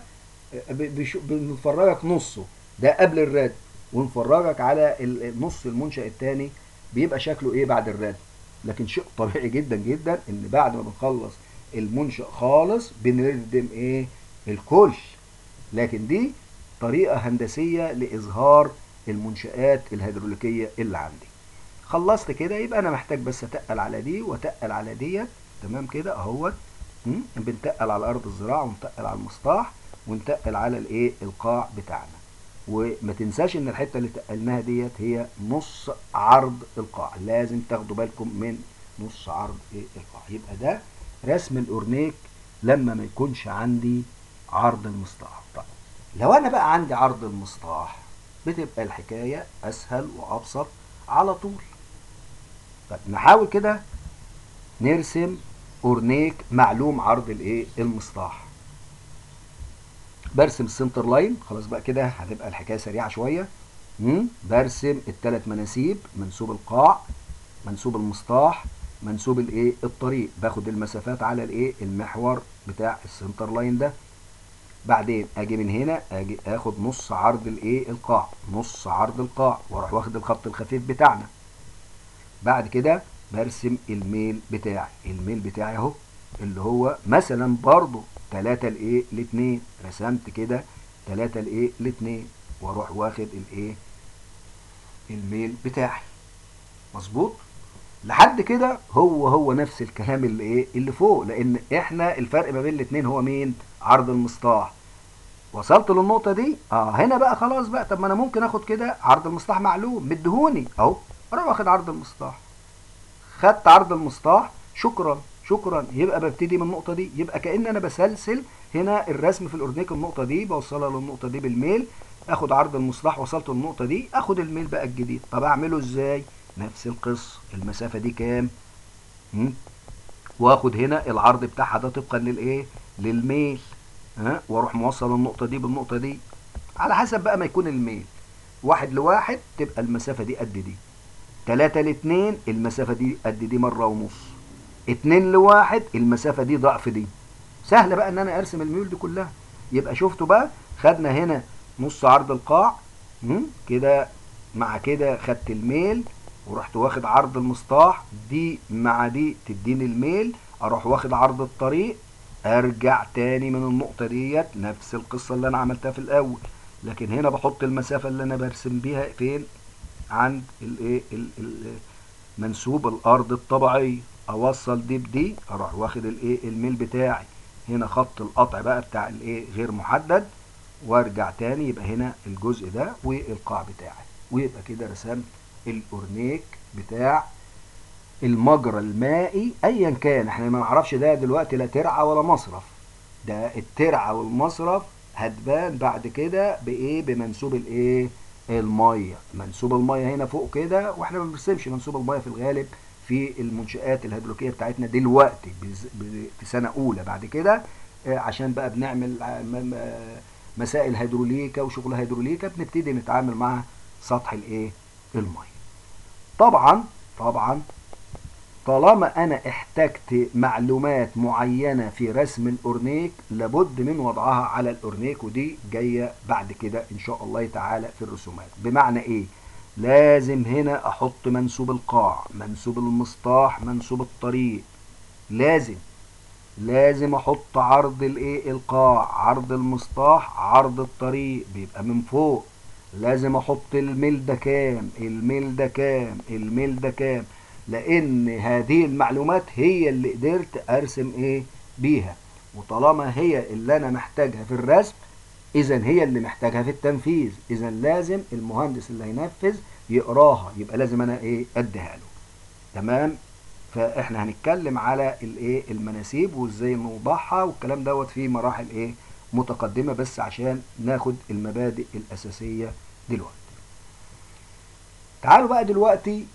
بنفرجك نصه ده قبل الرد ونفرجك على نص المنشأ الثاني بيبقى شكله ايه بعد الرد لكن شيء طبيعي جدا جدا ان بعد ما بنخلص المنشأ خالص بنردم ايه الكل لكن دي طريقة هندسية لإظهار المنشآت الهيدروليكية اللي عندي خلصت كده يبقى أنا محتاج بس أتقل على دي وأتقل على ديت تمام كده أهوت بنتقل على أرض الزراعة ونتقل على المسطح ونتقل على الإيه القاع بتاعنا وما تنساش ان الحته اللي تقلناها ديت هي نص عرض القاع لازم تاخدوا بالكم من نص عرض ايه القاع يبقى ده رسم الاورنيك لما ما يكونش عندي عرض المسطح طيب لو انا بقى عندي عرض المسطح بتبقى الحكايه اسهل وابسط على طول طيب نحاول كده نرسم اورنيك معلوم عرض الايه المسطح برسم السنتر لاين خلاص بقى كده هتبقى الحكايه سريعه شويه مم. برسم الثلاث مناسيب منسوب القاع منسوب المسطح منسوب الايه الطريق باخد المسافات على الايه المحور بتاع السنتر لاين ده بعدين اجي من هنا اجي اخد نص عرض الايه القاع نص عرض القاع واروح واخد الخط الخفيف بتاعنا بعد كده برسم الميل بتاعي الميل بتاعي اهو اللي هو مثلا برضو 3 لايه ل 2 رسمت كده 3 لايه ل 2 واروح واخد الايه الميل بتاعي مظبوط لحد كده هو هو نفس الكلام اللي ايه اللي فوق لان احنا الفرق ما بين الاثنين هو مين عرض المسطح وصلت للنقطه دي اه هنا بقى خلاص بقى طب ما انا ممكن اخد كده عرض المسطح معلوم مدهوني اهو اروح واخد عرض المسطح خدت عرض المسطح شكرا شكرا يبقى ببتدي من النقطة دي يبقى كأن أنا بسلسل هنا الرسم في الأورنيك النقطة دي بوصلها للنقطة دي بالميل اخد عرض المصباح وصلت للنقطة دي اخد الميل بقى الجديد طب اعمله ازاي نفس القصة المسافة دي كام مم؟ واخد هنا العرض بتاعها ده طبقا للايه للميل ها واروح موصل النقطة دي بالنقطة دي على حسب بقى ما يكون الميل واحد لواحد تبقى المسافة دي قد دي تلاتة لاتنين المسافة دي قد دي مرة ونص اتنين لواحد المسافة دي ضعف دي سهل بقى ان انا ارسم الميول دي كلها يبقى شفتوا بقى خدنا هنا نص عرض القاع كده مع كده خدت الميل ورحت واخد عرض المسطح دي مع دي تديني الميل اروح واخد عرض الطريق ارجع تاني من النقطة ديت نفس القصة اللي انا عملتها في الاول لكن هنا بحط المسافة اللي انا برسم بيها فين عند الايه منسوب الارض الطبيعية اوصل دي بدي اروح واخد الايه الميل بتاعي هنا خط القطع بقى بتاع الايه غير محدد وارجع تاني يبقى هنا الجزء ده والقاع بتاعي ويبقى كده رسمت الاورنيك بتاع المجرى المائي ايا كان احنا ما نعرفش ده دلوقتي لا ترعه ولا مصرف ده الترعه والمصرف هتبان بعد كده بايه بمنسوب الايه الميه منسوب الميه هنا فوق كده واحنا ما بنرسمش منسوب الميه في الغالب في المنشآت الهيدروليكيه بتاعتنا دلوقتي بز- ب- في سنه اولى بعد كده آه، عشان بقى بنعمل ع- م- م- مسائل هيدروليكا وشغل هيدروليكا بنبتدي نتعامل مع سطح الايه الميه طبعا طبعا طالما انا احتجت معلومات معينة في رسم الاورنيك لابد من وضعها على الاورنيك ودي جاية بعد كده ان شاء الله تعالى في الرسومات بمعنى ايه لازم هنا احط منسوب القاع منسوب المسطاح منسوب الطريق لازم لازم احط عرض الايه القاع عرض المسطاح عرض الطريق بيبقى من فوق لازم احط الميل ده كام الميل ده كام الميل ده كام لان هذه المعلومات هي اللي قدرت ارسم ايه بيها وطالما هي اللي انا محتاجها في الرسم اذا هي اللي محتاجها في التنفيذ اذا لازم المهندس اللي هينفذ يقراها يبقى لازم انا ايه اديها له تمام فاحنا هنتكلم على الايه المناسيب وازاي نوضعها والكلام دوت في مراحل ايه متقدمه بس عشان ناخد المبادئ الاساسيه دلوقتي تعالوا بقى دلوقتي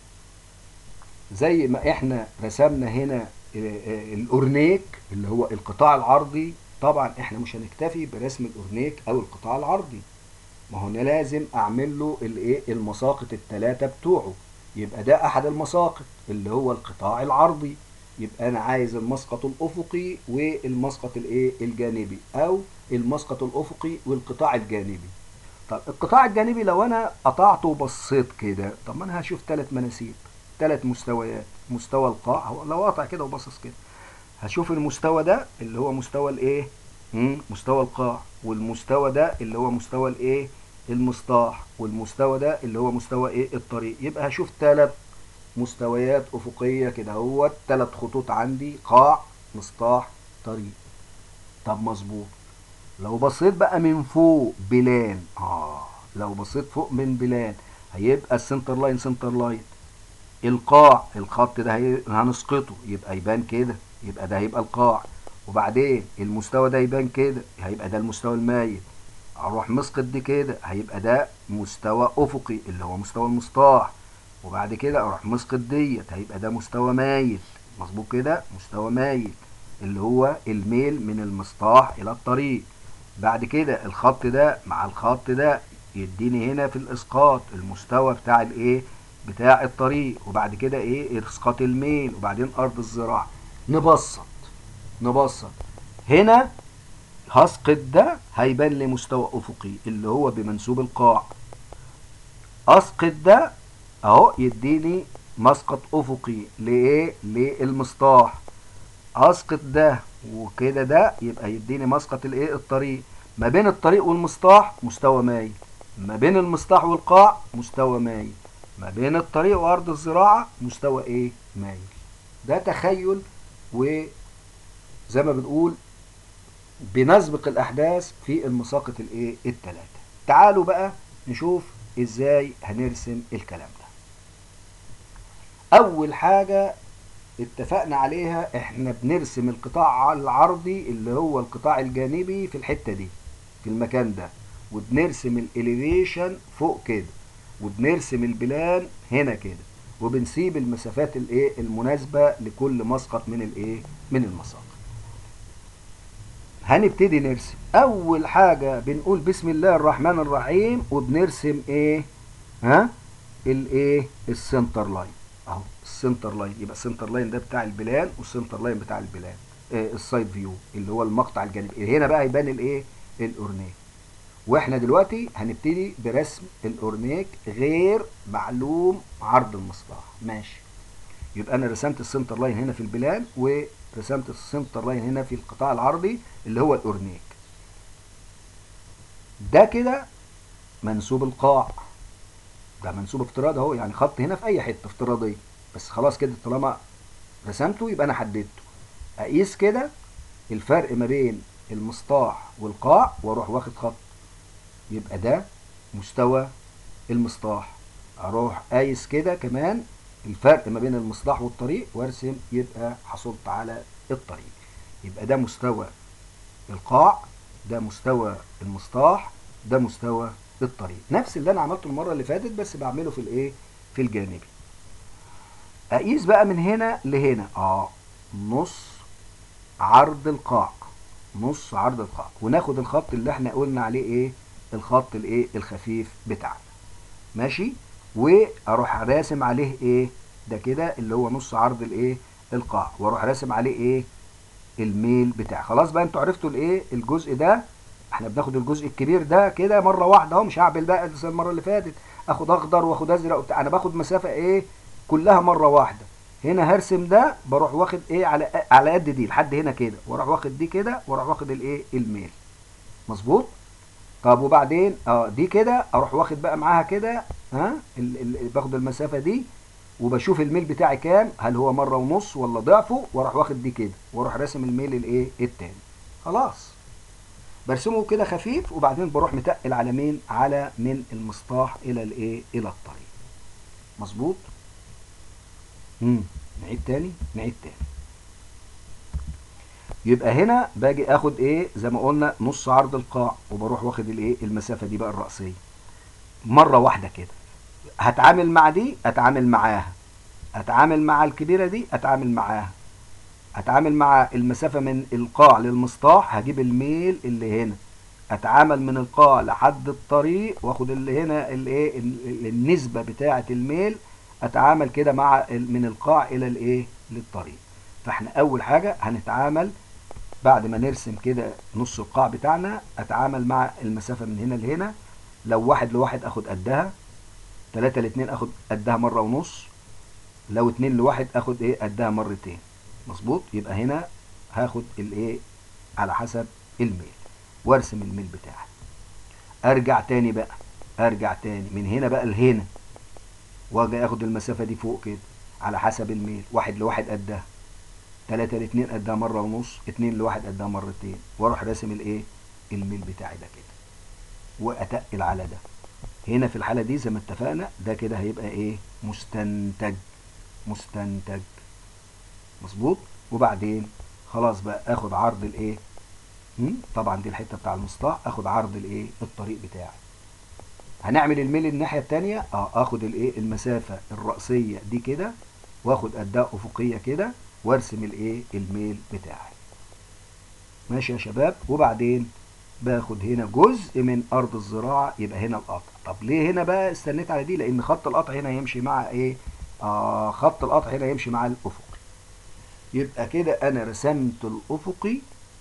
زي ما احنا رسمنا هنا آه، آه، الاورنيك اللي هو القطاع العرضي طبعا احنا مش هنكتفي برسم الاورنيك او القطاع العرضي ما هو انا لازم اعمل له الايه المساقط الثلاثه بتوعه يبقى ده احد المساقط اللي هو القطاع العرضي يبقى انا عايز المسقط الافقي والمسقط الايه الجانبي او المسقط الافقي والقطاع الجانبي طب القطاع الجانبي لو انا قطعته وبصيت كده طب ما انا هشوف ثلاث مناسيب ثلاث مستويات مستوى القاع هو لو قطع كده وباصص كده هشوف المستوى ده اللي هو مستوى الايه مم، مستوى القاع والمستوى ده اللي هو مستوى الايه المسطاح والمستوى ده اللي هو مستوى ايه الطريق يبقى هشوف ثلاث مستويات افقيه كده هو ثلاث خطوط عندي قاع مسطاح طريق طب مظبوط لو بصيت بقى من فوق بلان اه لو بصيت فوق من بلان هيبقى السنتر لاين سنتر لاين القاع الخط ده هي- هنسقطه يبقى يبان كده يبقى ده هيبقى القاع وبعدين المستوى ده يبان كده هيبقى ده المستوى المايل اروح مسقط دي كده هيبقى ده مستوى افقي اللي هو مستوى المسطاح وبعد كده اروح مسقط ديت هيبقى ده مستوى مايل مظبوط كده مستوى مايل اللي هو الميل من المسطاح الى الطريق بعد كده الخط ده مع الخط ده يديني هنا في الاسقاط المستوى بتاع الايه بتاع الطريق وبعد كده ايه اسقاط الميل وبعدين ارض الزراعه نبسط نبسط هنا هسقط ده هيبان لي مستوى افقي اللي هو بمنسوب القاع اسقط ده اهو يديني مسقط افقي لايه للمسطاح اسقط ده وكده ده يبقى يديني مسقط الايه الطريق ما بين الطريق والمسطاح مستوى مايل ما بين المسطاح والقاع مستوى مايل ما بين الطريق وارض الزراعه مستوى ايه مايل ده تخيل وزي ما بنقول بنسبق الاحداث في المساقط الايه الثلاثه تعالوا بقى نشوف ازاي هنرسم الكلام ده اول حاجه اتفقنا عليها احنا بنرسم القطاع العرضي اللي هو القطاع الجانبي في الحته دي في المكان ده وبنرسم الاليفيشن فوق كده وبنرسم البلان هنا كده وبنسيب المسافات الايه المناسبه لكل مسقط من الايه من المساقط هنبتدي نرسم اول حاجه بنقول بسم الله الرحمن الرحيم وبنرسم ايه ها الايه السنتر لاين اهو السنتر لاين يبقى السنتر لاين ده بتاع البلان والسنتر لاين بتاع البلان آه السايد فيو اللي هو المقطع الجانبي هنا بقى يبان الايه الاورنيك واحنا دلوقتي هنبتدي برسم الاورنيك غير معلوم عرض المصباح ماشي يبقى انا رسمت السنتر لاين هنا في البلان ورسمت السنتر لاين هنا في القطاع العرضي اللي هو الاورنيك ده كده منسوب القاع ده منسوب افتراضي اهو يعني خط هنا في اي حته افتراضيه بس خلاص كده طالما رسمته يبقى انا حددته اقيس كده الفرق ما بين المسطاح والقاع واروح واخد خط يبقى ده مستوى المسطح اروح قايس كده كمان الفرق ما بين المسطح والطريق وارسم يبقى حصلت على الطريق يبقى ده مستوى القاع ده مستوى المسطح ده مستوى الطريق نفس اللي انا عملته المره اللي فاتت بس بعمله في الايه في الجانبي اقيس بقى من هنا لهنا اه نص عرض القاع نص عرض القاع وناخد الخط اللي احنا قلنا عليه ايه الخط الايه الخفيف بتاعنا ماشي واروح راسم عليه ايه ده كده اللي هو نص عرض الايه القاع واروح راسم عليه ايه الميل بتاعي خلاص بقى انتوا عرفتوا الايه الجزء ده احنا بناخد الجزء الكبير ده كده مره واحده اهو مش هعمل بقى زي المره اللي فاتت اخد اخضر واخد ازرق وبتاع انا باخد مسافه ايه كلها مره واحده هنا هرسم ده بروح واخد ايه على على قد دي لحد هنا كده واروح واخد دي كده واروح واخد الايه الميل مظبوط طب وبعدين اه دي كده اروح واخد بقى معاها كده ها ال ال باخد المسافه دي وبشوف الميل بتاعي كام هل هو مره ونص ولا ضعفه واروح واخد دي كده واروح راسم الميل الايه التاني خلاص برسمه كده خفيف وبعدين بروح متقل على مين على من المسطح الى الايه الى الطريق مظبوط امم نعيد تاني نعيد تاني يبقى هنا باجي اخد ايه زي ما قلنا نص عرض القاع وبروح واخد الايه المسافه دي بقى الرأسيه مره واحده كده هتعامل مع دي اتعامل معاها اتعامل مع الكبيره دي اتعامل معاها اتعامل مع المسافه من القاع للمسطح هجيب الميل اللي هنا اتعامل من القاع لحد الطريق واخد اللي هنا الايه النسبه بتاعه الميل اتعامل كده مع من القاع الى الايه للطريق فاحنا اول حاجه هنتعامل بعد ما نرسم كده نص القاع بتاعنا اتعامل مع المسافه من هنا لهنا لو واحد لواحد اخد قدها تلاتة لاتنين اخد قدها مره ونص لو اتنين لواحد اخد ايه قدها مرتين مظبوط يبقى هنا هاخد الايه على حسب الميل وارسم الميل بتاعي ارجع تاني بقى ارجع تاني من هنا بقى لهنا واجي اخد المسافه دي فوق كده على حسب الميل واحد لواحد قدها تلاتة لاتنين قدها مرة ونص اتنين لواحد قدها مرتين واروح راسم الايه الميل بتاعي ده كده واتقل على ده هنا في الحالة دي زي ما اتفقنا ده كده هيبقى ايه مستنتج مستنتج مظبوط وبعدين خلاص بقى اخد عرض الايه طبعا دي الحته بتاع المسطح اخد عرض الايه الطريق بتاعي هنعمل الميل الناحيه الثانيه اه اخد الايه المسافه الراسيه دي كده واخد قدها افقيه كده وارسم الايه الميل بتاعي ماشي يا شباب وبعدين باخد هنا جزء من ارض الزراعه يبقى هنا القطع طب ليه هنا بقى استنيت على دي لان خط القطع هنا يمشي مع ايه آه خط القطع هنا يمشي مع الافقي يبقى كده انا رسمت الافقي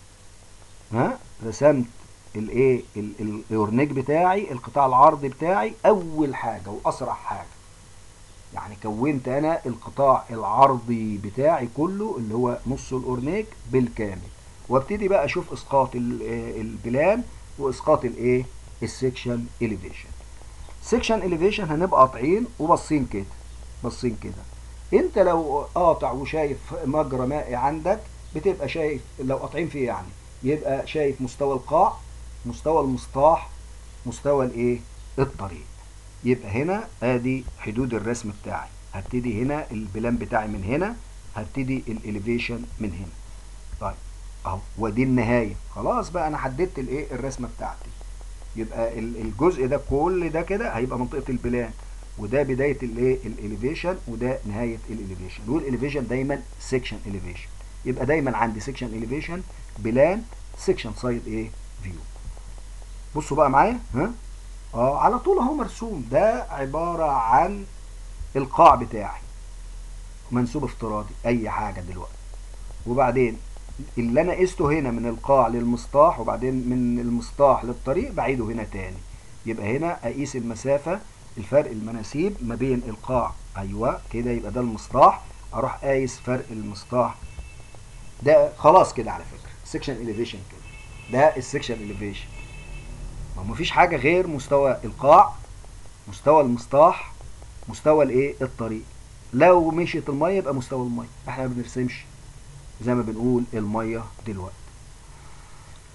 ها رسمت الايه الاورنيك بتاعي القطاع العرضي بتاعي اول حاجه واسرع حاجه يعني كونت انا القطاع العرضي بتاعي كله اللي هو نص الاورنيك بالكامل وابتدي بقى اشوف اسقاط البلان واسقاط الايه السكشن اليفيشن سكشن اليفيشن هنبقى قاطعين وباصين كده باصين كده انت لو قاطع وشايف مجرى مائي عندك بتبقى شايف لو قاطعين فيه يعني يبقى شايف مستوى القاع مستوى المسطح مستوى الايه الطريق يبقى هنا ادي حدود الرسم بتاعي هبتدي هنا البلان بتاعي من هنا هبتدي الاليفيشن من هنا طيب اهو ودي النهايه خلاص بقى انا حددت الايه الرسمه بتاعتي يبقى الجزء ده كل ده كده هيبقى منطقه البلان وده بدايه الايه الاليفيشن وده نهايه الاليفيشن والاليفيشن دايما سيكشن اليفيشن يبقى دايما عندي سيكشن اليفيشن بلان سيكشن سايد ايه فيو بصوا بقى معايا ها اه على طول اهو مرسوم ده عباره عن القاع بتاعي منسوب افتراضي اي حاجه دلوقتي وبعدين اللي انا قسته هنا من القاع للمسطح وبعدين من المسطح للطريق بعيده هنا تاني يبقى هنا اقيس المسافه الفرق المناسيب ما بين القاع ايوه كده يبقى ده المسطح اروح قايس فرق المسطح ده خلاص كده على فكره سكشن اليفيشن كده ده السكشن اليفيشن ما مفيش حاجه غير مستوى القاع مستوى المسطح مستوى الايه الطريق لو مشيت الميه يبقى مستوى الميه احنا ما بنرسمش زي ما بنقول الميه دلوقتي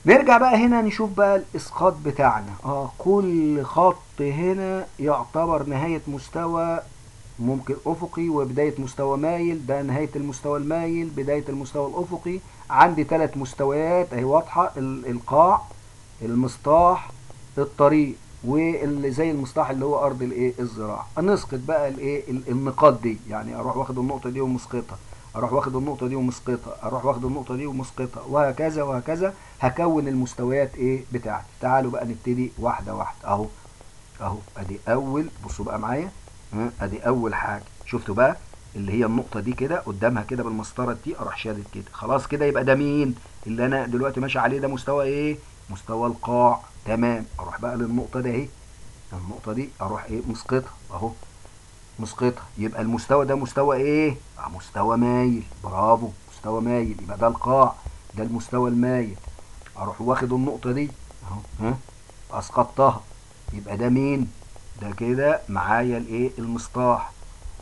نرجع بقى هنا نشوف بقى الاسقاط بتاعنا اه كل خط هنا يعتبر نهاية مستوى ممكن افقي وبداية مستوى مايل ده نهاية المستوى المايل بداية المستوى الافقي عندي ثلاث مستويات اهي واضحة القاع المسطاح الطريق واللي زي المسطح اللي هو ارض الايه الزراعه نسقط بقى الايه النقاط دي يعني اروح واخد النقطه دي ومسقطها اروح واخد النقطه دي ومسقطها اروح واخد النقطه دي ومسقطها وهكذا وهكذا هكون المستويات ايه بتاعتي تعالوا بقى نبتدي واحده واحده اهو اهو ادي اول بصوا بقى معايا ادي اول حاجه شفتوا بقى اللي هي النقطه دي كده قدامها كده بالمسطره دي اروح شادد كده خلاص كده يبقى ده مين اللي انا دلوقتي ماشي عليه ده مستوى ايه مستوى القاع تمام اروح بقى للنقطه دي اهي النقطه دي اروح ايه مسقطها اهو مسقطها يبقى المستوى ده مستوى ايه آه مستوى مايل برافو مستوى مايل يبقى ده القاع ده المستوى المايل اروح واخد النقطه دي اهو ها اسقطتها يبقى ده مين ده كده معايا الايه المسطاح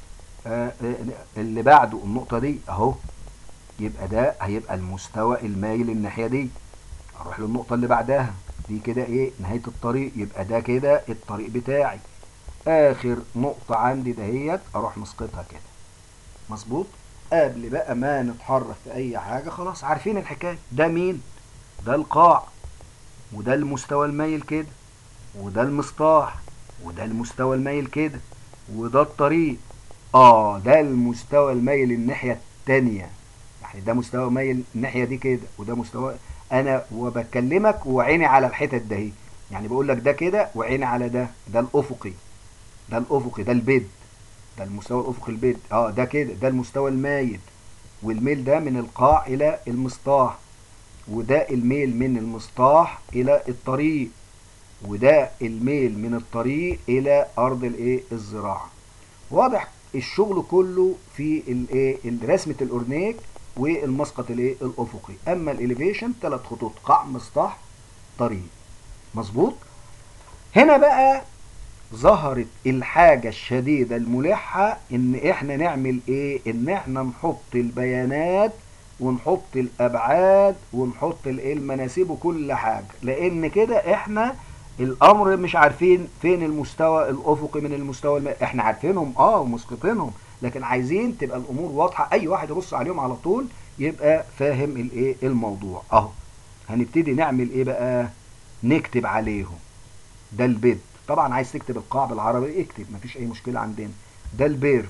آه اللي بعده النقطه دي اهو يبقى ده هيبقى المستوى المايل الناحيه دي اروح للنقطه اللي بعدها دي كده ايه نهايه الطريق يبقى ده كده الطريق بتاعي اخر نقطه عندي دهيت اروح مسقطها كده مظبوط قبل بقى ما نتحرك في اي حاجه خلاص عارفين الحكايه ده مين ده القاع وده المستوى المايل كده وده المسطاح وده المستوى المايل كده وده الطريق اه ده المستوى المايل الناحيه التانيه يعني ده مستوى مايل الناحيه دي كده وده مستوى انا وبكلمك وعيني على الحتت ده اهي يعني بقول لك ده كده وعيني على ده ده الافقي ده الافقي ده البيد ده المستوى الافقي البيد اه ده كده ده المستوى المايل والميل ده من القاع الى المسطاح وده الميل من المسطاح الى الطريق وده الميل من الطريق الى ارض الايه الزراعه واضح الشغل كله في الايه رسمه الاورنيك والمسقط الايه الافقي اما الاليفيشن ثلاث خطوط قاع مسطح طريق مظبوط هنا بقى ظهرت الحاجة الشديدة الملحة ان احنا نعمل ايه ان احنا نحط البيانات ونحط الابعاد ونحط الايه المناسيب وكل حاجة لان كده احنا الامر مش عارفين فين المستوى الافقي من المستوى الم... احنا عارفينهم اه ومسقطينهم لكن عايزين تبقى الامور واضحه اي واحد يبص عليهم على طول يبقى فاهم الايه الموضوع اهو هنبتدي نعمل ايه بقى نكتب عليهم ده البيد طبعا عايز تكتب القاع بالعربي اكتب مفيش اي مشكله عندنا ده البير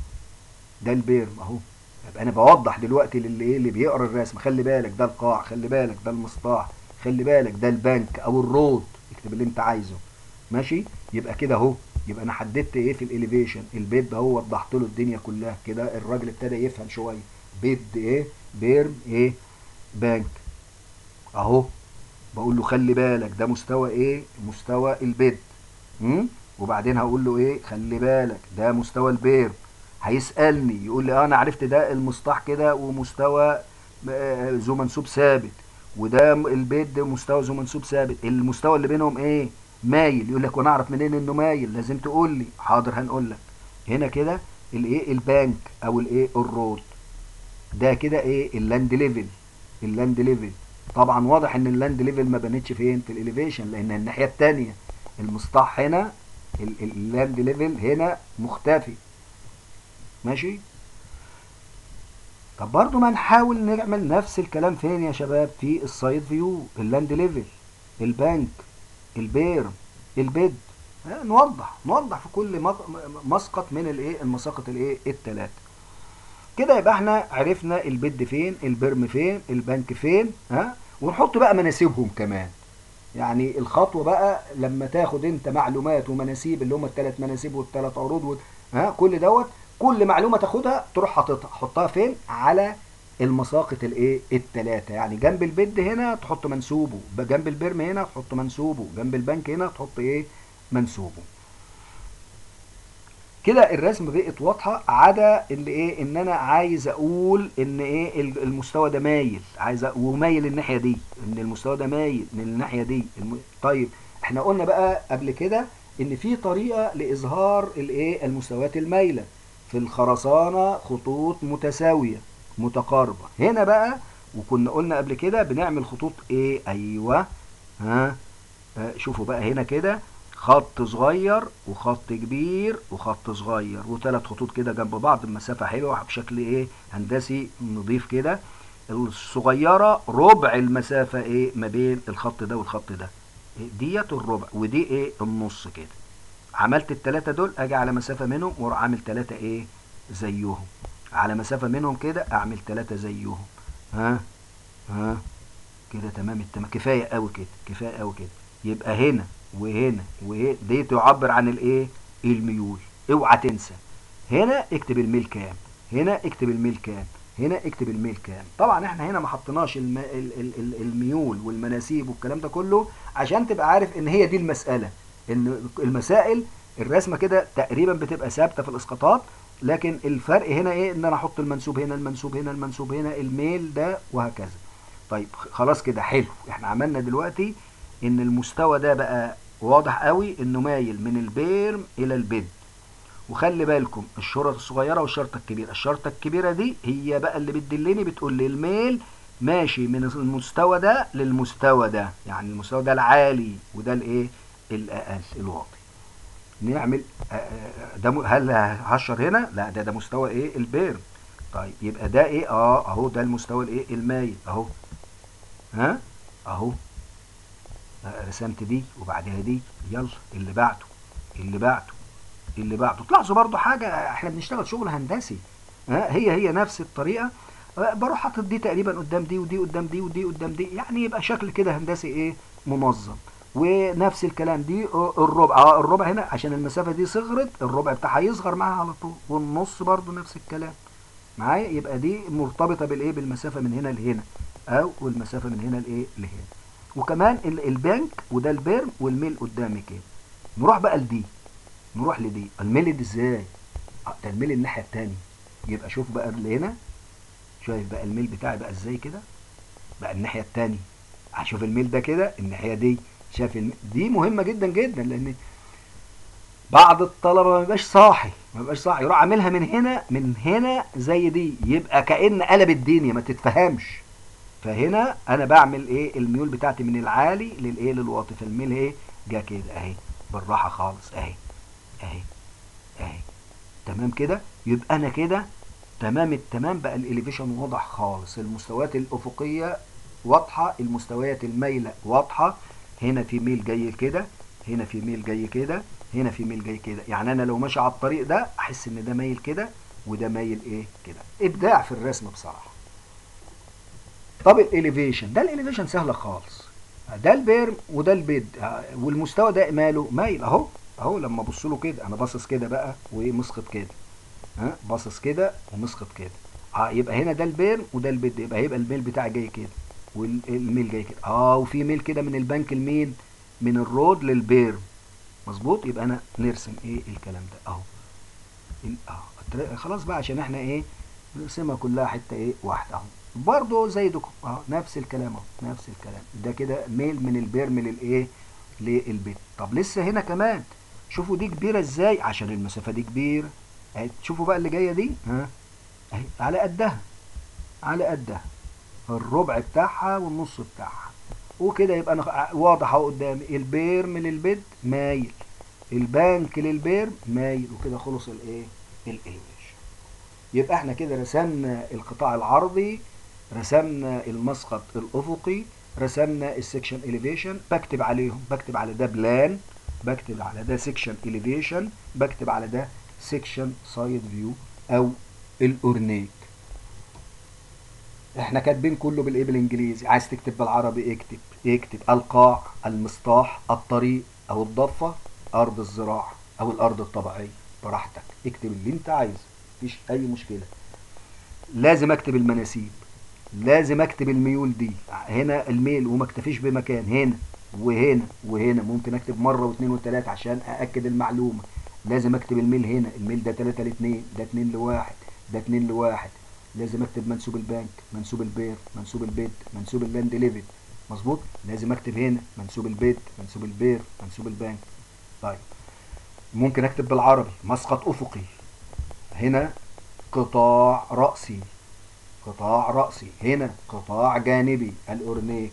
ده البير اهو يبقى انا بوضح دلوقتي للي ايه اللي بيقرا الرسم خلي بالك ده القاع خلي بالك ده المسطاح خلي بالك ده البنك او الرود اكتب اللي انت عايزه ماشي يبقى كده اهو يبقى انا حددت ايه في الاليفيشن البيت ده هو وضحت له الدنيا كلها كده الراجل ابتدى يفهم شويه بيد ايه بيرم ايه بانك اهو بقول له خلي بالك ده مستوى ايه مستوى البيد امم وبعدين هقول له ايه خلي بالك ده مستوى البيرم هيسالني يقول لي اه انا عرفت ده المسطح كده ومستوى ذو منسوب ثابت وده البيت ده مستوى ذو منسوب ثابت المستوى اللي بينهم ايه مايل يقول لك وانا اعرف منين انه مايل لازم تقول لي حاضر هنقول لك هنا كده الايه البانك او الايه الرود ده كده ايه اللاند ليفل اللاند ليفل طبعا واضح ان اللاند ليفل ما بنتش فين في الاليفيشن لان الناحيه الثانيه المسطح هنا اللاند ليفل هنا مختفي ماشي طب برضو ما نحاول نعمل نفس الكلام فين يا شباب في السايد فيو اللاند ليفل البانك البير البيد نوضح نوضح في كل مسقط من الايه المساقط الايه الثلاثه كده يبقى احنا عرفنا البيد فين البرم فين البنك فين ها ونحط بقى مناسيبهم كمان يعني الخطوه بقى لما تاخد انت معلومات ومناسيب اللي هم الثلاث مناسيب والثلاث عروض و... ها كل دوت كل معلومه تاخدها تروح حاططها حطها فين على المساقط الايه الثلاثه يعني جنب البيد هنا تحط منسوبه جنب البرم هنا تحط منسوبه جنب البنك هنا تحط ايه منسوبه كده الرسم بقت واضحه عدا اللي ايه ان انا عايز اقول ان ايه المستوى ده مايل عايز ومايل الناحيه دي ان المستوى ده مايل من الناحيه دي الم... طيب احنا قلنا بقى قبل كده ان في طريقه لاظهار الايه المستويات المايله في الخرسانه خطوط متساويه متقاربه هنا بقى وكنا قلنا قبل كده بنعمل خطوط ايه ايوه ها آه، شوفوا بقى هنا كده خط صغير وخط كبير وخط صغير وثلاث خطوط كده جنب بعض بمسافة حلوة بشكل ايه هندسي نضيف كده الصغيرة ربع المسافة ايه ما بين الخط ده والخط ده إيه ديت الربع ودي ايه النص كده عملت التلاتة دول اجي على مسافة منهم واروح عامل تلاتة ايه زيهم على مسافة منهم كده اعمل تلاتة زيهم ها ها كده تمام التمام كفاية قوي كده كفاية قوي كده يبقى هنا وهنا وهنا دي تعبر عن الايه الميول اوعى تنسى هنا اكتب الميل كام هنا اكتب الميل كام هنا اكتب الميل كام طبعا احنا هنا ما حطيناش الم... ال... ال... ال... الميول والمناسيب والكلام ده كله عشان تبقى عارف ان هي دي المسألة ان المسائل الرسمة كده تقريبا بتبقى ثابتة في الاسقاطات لكن الفرق هنا ايه ان انا احط المنسوب هنا المنسوب هنا المنسوب هنا الميل ده وهكذا طيب خلاص كده حلو احنا عملنا دلوقتي ان المستوى ده بقى واضح قوي انه مايل من البيرم الى البيد وخلي بالكم الشرط الصغيره والشرطه الكبيره الشرطه الكبيره دي هي بقى اللي بتدلني بتقول لي الميل ماشي من المستوى ده للمستوى ده يعني المستوى ده العالي وده الايه الاقل الواطي نعمل ده هل هشر هنا لا ده ده مستوى ايه البيرم طيب يبقى ده ايه اه اهو ده المستوى الايه المايل اهو ها اهو رسمت دي وبعدها دي يلا اللي بعده اللي بعده اللي بعده تلاحظوا برضو حاجة احنا بنشتغل شغل هندسي ها هي هي نفس الطريقة بروح حاطط دي تقريبا قدام دي ودي قدام دي ودي قدام دي يعني يبقى شكل كده هندسي ايه منظم ونفس الكلام دي الربع اه الربع هنا عشان المسافة دي صغرت الربع بتاعها يصغر معاها على طول والنص برضو نفس الكلام معايا يبقى دي مرتبطة بالايه بالمسافة من هنا لهنا او المسافة من هنا لايه لهنا وكمان البنك وده البيرم والميل قدامي كده نروح بقى لدي نروح لدي الميل دي ازاي ده الميل الناحيه التانية يبقى شوف بقى اللي هنا شايف بقى الميل بتاعي بقى ازاي كده بقى الناحيه التانية هشوف الميل ده كده الناحيه دي شايف الميل دي مهمه جدا جدا لان بعض الطلبه ما بيبقاش صاحي ما بيبقاش صاحي يروح عاملها من هنا من هنا زي دي يبقى كأن قلب الدنيا ما تتفهمش فهنا انا بعمل ايه الميول بتاعتي من العالي للايه للواطي فالميل ايه جه كده اهي بالراحه خالص اهي اهي اهي تمام كده يبقى انا كده تمام التمام بقى الاليفيشن واضح خالص المستويات الافقيه واضحه المستويات المايله واضحه هنا في ميل جاي كده هنا في ميل جاي كده هنا في ميل جاي كده يعني انا لو ماشي على الطريق ده احس ان ده مايل كده وده مايل ايه كده ابداع في الرسم بصراحه طب الاليفيشن ده الاليفيشن سهله خالص ده البيرم وده البيد والمستوى ده ماله مايل اهو اهو لما ابص له كده انا باصص كده بقى ومسقط كده ها باصص كده ومسقط كده اه يبقى هنا ده البيرم وده البيد يبقى هيبقى الميل بتاعي جاي كده والميل جاي كده اه وفي ميل كده من البنك لمين من الرود للبيرم مظبوط يبقى انا نرسم ايه الكلام ده اهو اه خلاص بقى عشان احنا ايه نرسمها كلها حته ايه واحده اهو برضه زي دكم اهو نفس الكلام اهو نفس الكلام ده كده ميل من البيرم للايه للبيت طب لسه هنا كمان شوفوا دي كبيره ازاي عشان المسافه دي كبيره اهي شوفوا بقى اللي جايه دي ها اهي على قدها على قدها الربع بتاعها والنص بتاعها وكده يبقى انا واضح اهو قدامي البيرم للبيت مايل البنك للبيرم مايل وكده خلص الايه الاليفيشن يبقى احنا كده رسمنا القطاع العرضي رسمنا المسقط الافقي رسمنا السكشن اليفيشن بكتب عليهم بكتب على ده بلان بكتب على ده سكشن اليفيشن بكتب على ده سكشن سايد فيو او الاورنيك احنا كاتبين كله بالايه بالانجليزي عايز تكتب بالعربي اكتب اكتب القاع المسطاح الطريق او الضفه ارض الزراعه او الارض الطبيعيه براحتك اكتب اللي انت عايزه مفيش اي مشكله لازم اكتب المناسيب لازم اكتب الميول دي هنا الميل وما اكتفيش بمكان هنا وهنا وهنا ممكن اكتب مره واثنين وثلاثه عشان ااكد المعلومه لازم اكتب الميل هنا الميل ده 3 ل 2 ده 2 لواحد ده 2 لواحد لازم اكتب منسوب البنك منسوب البير منسوب البيت منسوب اللاند ليفل مظبوط لازم اكتب هنا منسوب البيت منسوب البير منسوب البنك طيب ممكن اكتب بالعربي مسقط افقي هنا قطاع رأسي قطاع رأسي هنا قطاع جانبي الأورنيك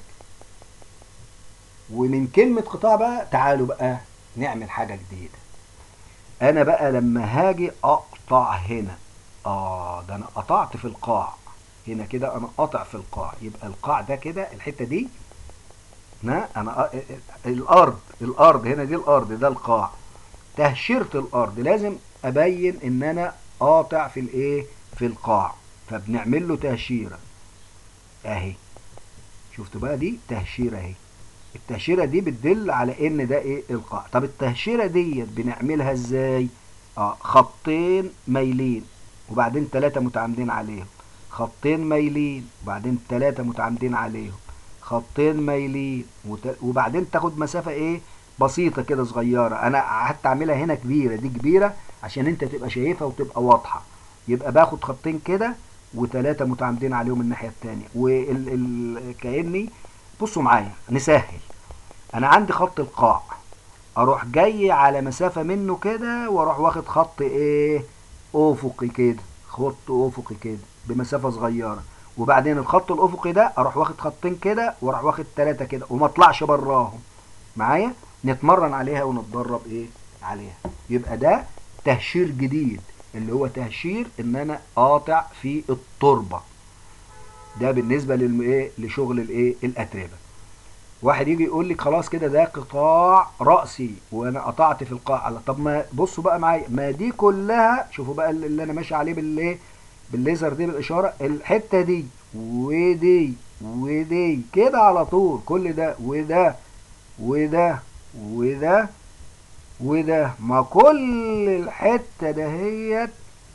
ومن كلمة قطاع بقى تعالوا بقى نعمل حاجة جديدة أنا بقى لما هاجي أقطع هنا آه ده أنا قطعت في القاع هنا كده أنا قاطع في القاع يبقى القاع ده كده الحتة دي نا أنا أ- الأرض الأرض هنا دي الأرض ده القاع تهشيرة الأرض لازم أبين إن أنا قاطع في الإيه في القاع فبنعمل له تهشيرة أهي شفتوا بقى دي تهشيرة أهي التهشيرة دي بتدل على ان ده ايه القاع طب التهشيرة ديت بنعملها ازاي اه خطين مايلين وبعدين ثلاثة متعامدين عليهم خطين مايلين وبعدين ثلاثة متعامدين عليهم خطين مايلين وت... وبعدين تاخد مسافة ايه بسيطة كده صغيرة انا قعدت اعملها هنا كبيرة دي كبيرة عشان انت تبقى شايفها وتبقى واضحة يبقى باخد خطين كده وثلاثة متعامدين عليهم الناحية التانية وال... ال... كأني بصوا معايا نسهل انا عندي خط القاع اروح جاي على مسافة منه كده واروح واخد خط ايه افقي كده خط افقي كده بمسافة صغيرة وبعدين الخط الافقي ده اروح واخد خطين كده واروح واخد ثلاثة كده وما اطلعش براهم معايا نتمرن عليها ونتدرب ايه عليها يبقى ده تهشير جديد اللي هو تهشير ان انا قاطع في التربة ده بالنسبة للإيه لشغل الايه الاتربة واحد يجي يقول لي خلاص كده ده قطاع رأسي وانا قطعت في القاع الله طب ما بصوا بقى معايا ما دي كلها شوفوا بقى اللي انا ماشي عليه بالايه بالليزر دي بالاشاره الحته دي ودي ودي كده على طول كل ده وده وده وده وده ما كل الحته دهيت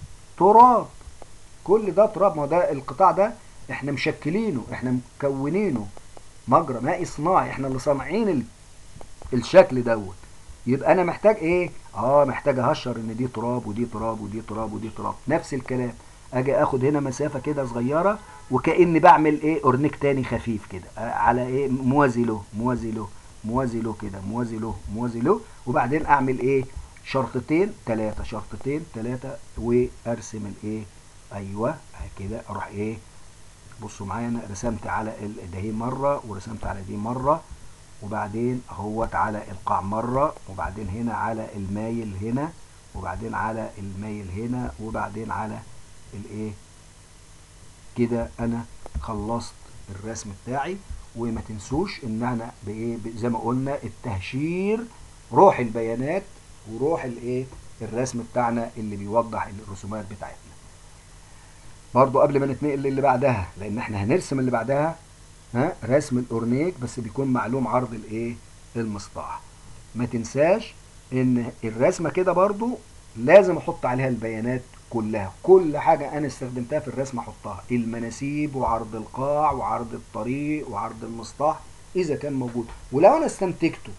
تراب كل ده تراب ما ده القطاع ده احنا مشكلينه احنا مكونينه مجرى مائي صناعي احنا اللي صانعين ال... الشكل دوت يبقى انا محتاج ايه اه محتاج اهشر ان دي تراب ودي تراب ودي تراب ودي تراب نفس الكلام اجي اخد هنا مسافه كده صغيره وكاني بعمل ايه اورنيك تاني خفيف كده آه على ايه موازي له موازي له موازي له كده موازي له موازي له وبعدين اعمل ايه شرطتين ثلاثه شرطتين ثلاثه وارسم الايه ايوه كده اروح ايه بصوا معايا انا رسمت على دهي مره ورسمت على دي مره وبعدين اهوت على القاع مره وبعدين هنا على المايل هنا وبعدين على المايل هنا وبعدين على الايه كده انا خلصت الرسم بتاعي وما تنسوش ان انا بايه زي ما قلنا التهشير روح البيانات وروح الايه الرسم بتاعنا اللي بيوضح الرسومات بتاعتنا برضو قبل ما نتنقل للي بعدها لان احنا هنرسم اللي بعدها ها رسم الاورنيك بس بيكون معلوم عرض الايه المصباح ما تنساش ان الرسمه كده برضو لازم احط عليها البيانات كلها كل حاجة انا استخدمتها في الرسم احطها المناسيب وعرض القاع وعرض الطريق وعرض المصطاح اذا كان موجود ولو انا استنتجته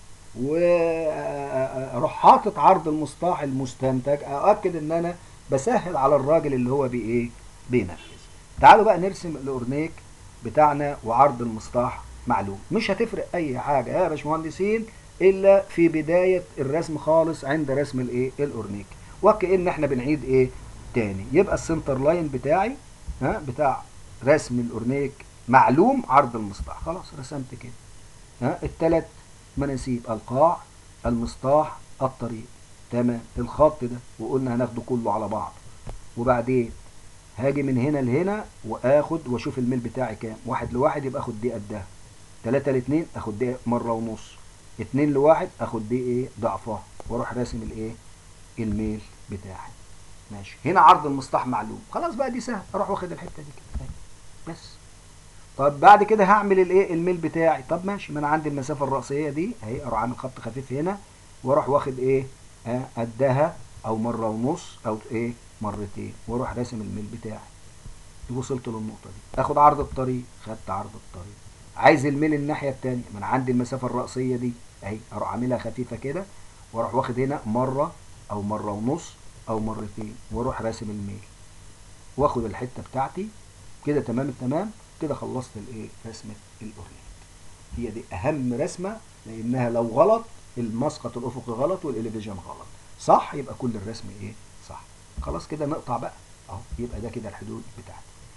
واروح حاطط عرض المصطاح المستنتج اؤكد ان انا بسهل على الراجل اللي هو بايه بينفذ تعالوا بقى نرسم الاورنيك بتاعنا وعرض المصطاح معلوم مش هتفرق اي حاجة يا باشمهندسين الا في بداية الرسم خالص عند رسم الايه الاورنيك وكأن احنا بنعيد ايه تاني يبقى السنتر لاين بتاعي ها بتاع رسم الاورنيك معلوم عرض المصطاح خلاص رسمت كده ها الثلاث مناسيب القاع المصطاح الطريق تمام الخط ده وقلنا هناخده كله على بعض وبعدين هاجي من هنا لهنا واخد واشوف الميل بتاعي كام واحد لواحد يبقى اخد دي قدها تلاتة لاتنين اخد دي مرة ونص اتنين لواحد اخد دي ايه ضعفها واروح راسم الايه الميل بتاعي ماشي هنا عرض المصطاح معلوم خلاص بقى دي سهل اروح واخد الحته دي كده بس طب بعد كده هعمل الايه الميل بتاعي طب ماشي ما انا عندي المسافه الرئيسيه دي اهي اروح عامل خط خفيف هنا واروح واخد ايه آه قدها او مره ونص او ايه مرتين واروح راسم الميل بتاعي وصلت للنقطه دي اخد عرض الطريق خدت عرض الطريق عايز الميل الناحيه الثانيه ما انا عندي المسافه الرئيسيه دي اهي اروح عاملها خفيفه كده واروح واخد هنا مره او مره ونص او مرتين واروح راسم الميل واخد الحته بتاعتي كده تمام التمام كده خلصت الايه رسمه الاورنيك هي دي اهم رسمه لانها لو غلط المسقط الافقي غلط والاليفيجن غلط صح يبقى كل الرسم ايه صح خلاص كده نقطع بقى اهو يبقى ده كده الحدود بتاعتي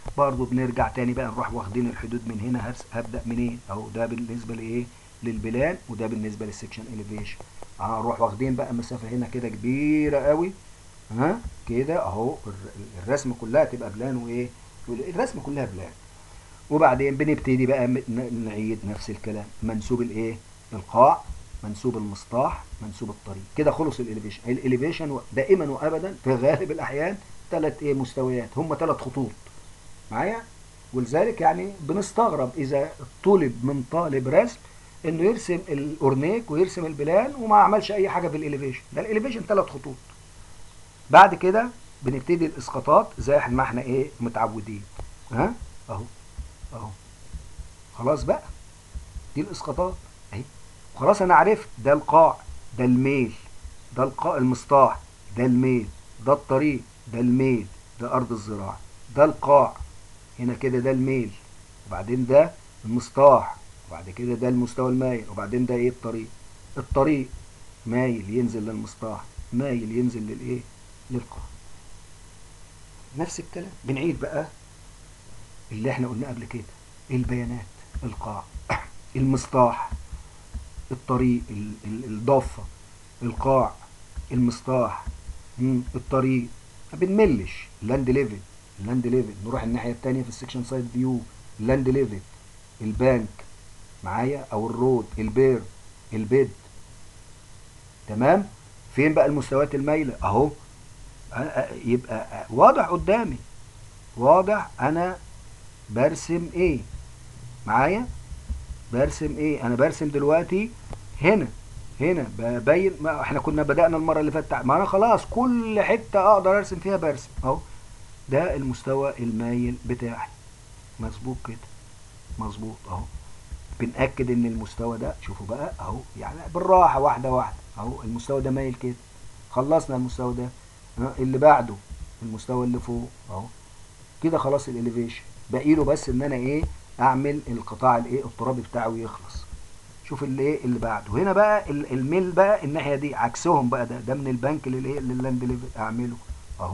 برضه بنرجع تاني بقى نروح واخدين الحدود من هنا هبس- هبدا منين اهو ده بالنسبه لايه للبلان وده بالنسبه للسكشن اليفيشن هنروح واخدين بقى مسافه هنا كده كبيره قوي ها كده اهو الر- الرسمه كلها تبقى بلان وايه الرسمه كلها بلان وبعدين بنبتدي بقى م- ن- نعيد نفس الكلام منسوب الايه القاع منسوب المسطح منسوب الطريق كده خلص الاليفيشن الاليفيشن دائما وابدا في غالب الاحيان ثلاث ايه مستويات هم ثلاث خطوط معايا ولذلك يعني بنستغرب اذا طلب من طالب رسم انه يرسم الاورنيك ويرسم البلان وما عملش اي حاجه في الاليفيشن ده الاليفيشن ثلاث خطوط بعد كده بنبتدي الاسقاطات زي ما احنا ايه متعودين ها اهو اهو خلاص بقى دي الاسقاطات اهي خلاص انا عرفت ده القاع ده الميل ده القاع المسطح ده الميل ده الطريق ده الميل ده ارض الزراعه ده القاع هنا كده ده الميل وبعدين ده المسطح وبعد كده ده المستوى المايل وبعدين ده ايه الطريق الطريق مايل ينزل للمسطح مايل ينزل للايه للقاع نفس الكلام بنعيد بقى اللي احنا قلنا قبل كده البيانات القاع المسطح الطريق ال- ال- الضفة القاع المسطح مم، الطريق ما بنملش لاند ليفل اللاند ليفل نروح الناحية التانية في السكشن سايد فيو اللاند ليفل البانك معايا او الرود البير البيد تمام فين بقى المستويات المايلة اهو أ- أ- يبقى أ- واضح قدامي واضح انا برسم ايه معايا برسم ايه انا برسم دلوقتي هنا هنا ببين ما احنا كنا بدأنا المرة اللي فاتت ما انا خلاص كل حتة اقدر ارسم فيها برسم اهو ده المستوى المايل بتاعي مظبوط كده مظبوط اهو بنأكد ان المستوى ده شوفوا بقى اهو يعني بالراحة واحدة واحدة اهو المستوى ده مايل كده خلصنا المستوى ده ها، اللي بعده المستوى اللي فوق اهو كده خلاص الاليفيشن باقي له بس ان انا ايه اعمل القطاع الايه الترابي بتاعه يخلص شوف اللي ايه اللي بعده هنا بقى ال- الميل بقى الناحيه دي عكسهم بقى ده ده من البنك للايه لللاند ليفل اعمله اهو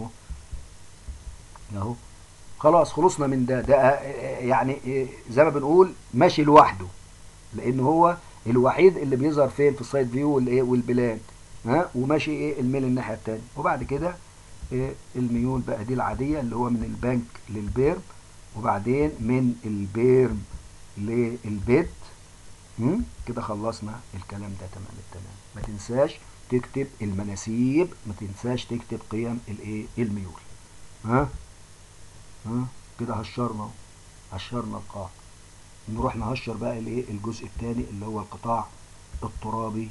اهو خلاص خلصنا من ده ده آه، آه، يعني آه، زي ما بنقول ماشي لوحده لان هو الوحيد اللي بيظهر فين في السايد فيو والايه والبلان ها وماشي ايه الميل الناحيه التانية وبعد كده إيه الميول بقى دي العاديه اللي هو من البنك للبيرم وبعدين من البيرم للبيت مم؟ كده خلصنا الكلام ده تمام التمام ما تنساش تكتب المناسيب ما تنساش تكتب قيم الايه الميول ها ها كده هشرنا اهو. هشرنا القاع نروح نهشر بقى الايه الجزء الثاني اللي هو القطاع الترابي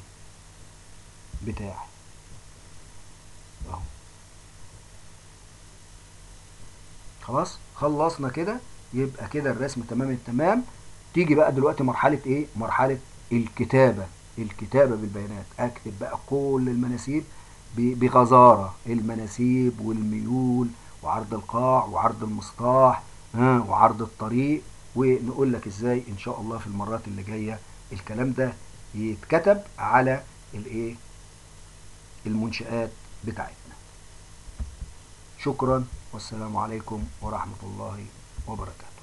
بتاعي اهو خلاص خلصنا كده يبقى كده الرسم تمام التمام تيجي بقى دلوقتي مرحلة ايه مرحلة الكتابة الكتابة بالبيانات اكتب بقى كل المناسيب ب- بغزارة المناسيب والميول وعرض القاع وعرض المسطح ها وعرض الطريق ونقول لك ازاي ان شاء الله في المرات اللي جاية الكلام ده يتكتب على الايه المنشآت بتاعتنا شكرا والسلام عليكم ورحمة الله وبركاته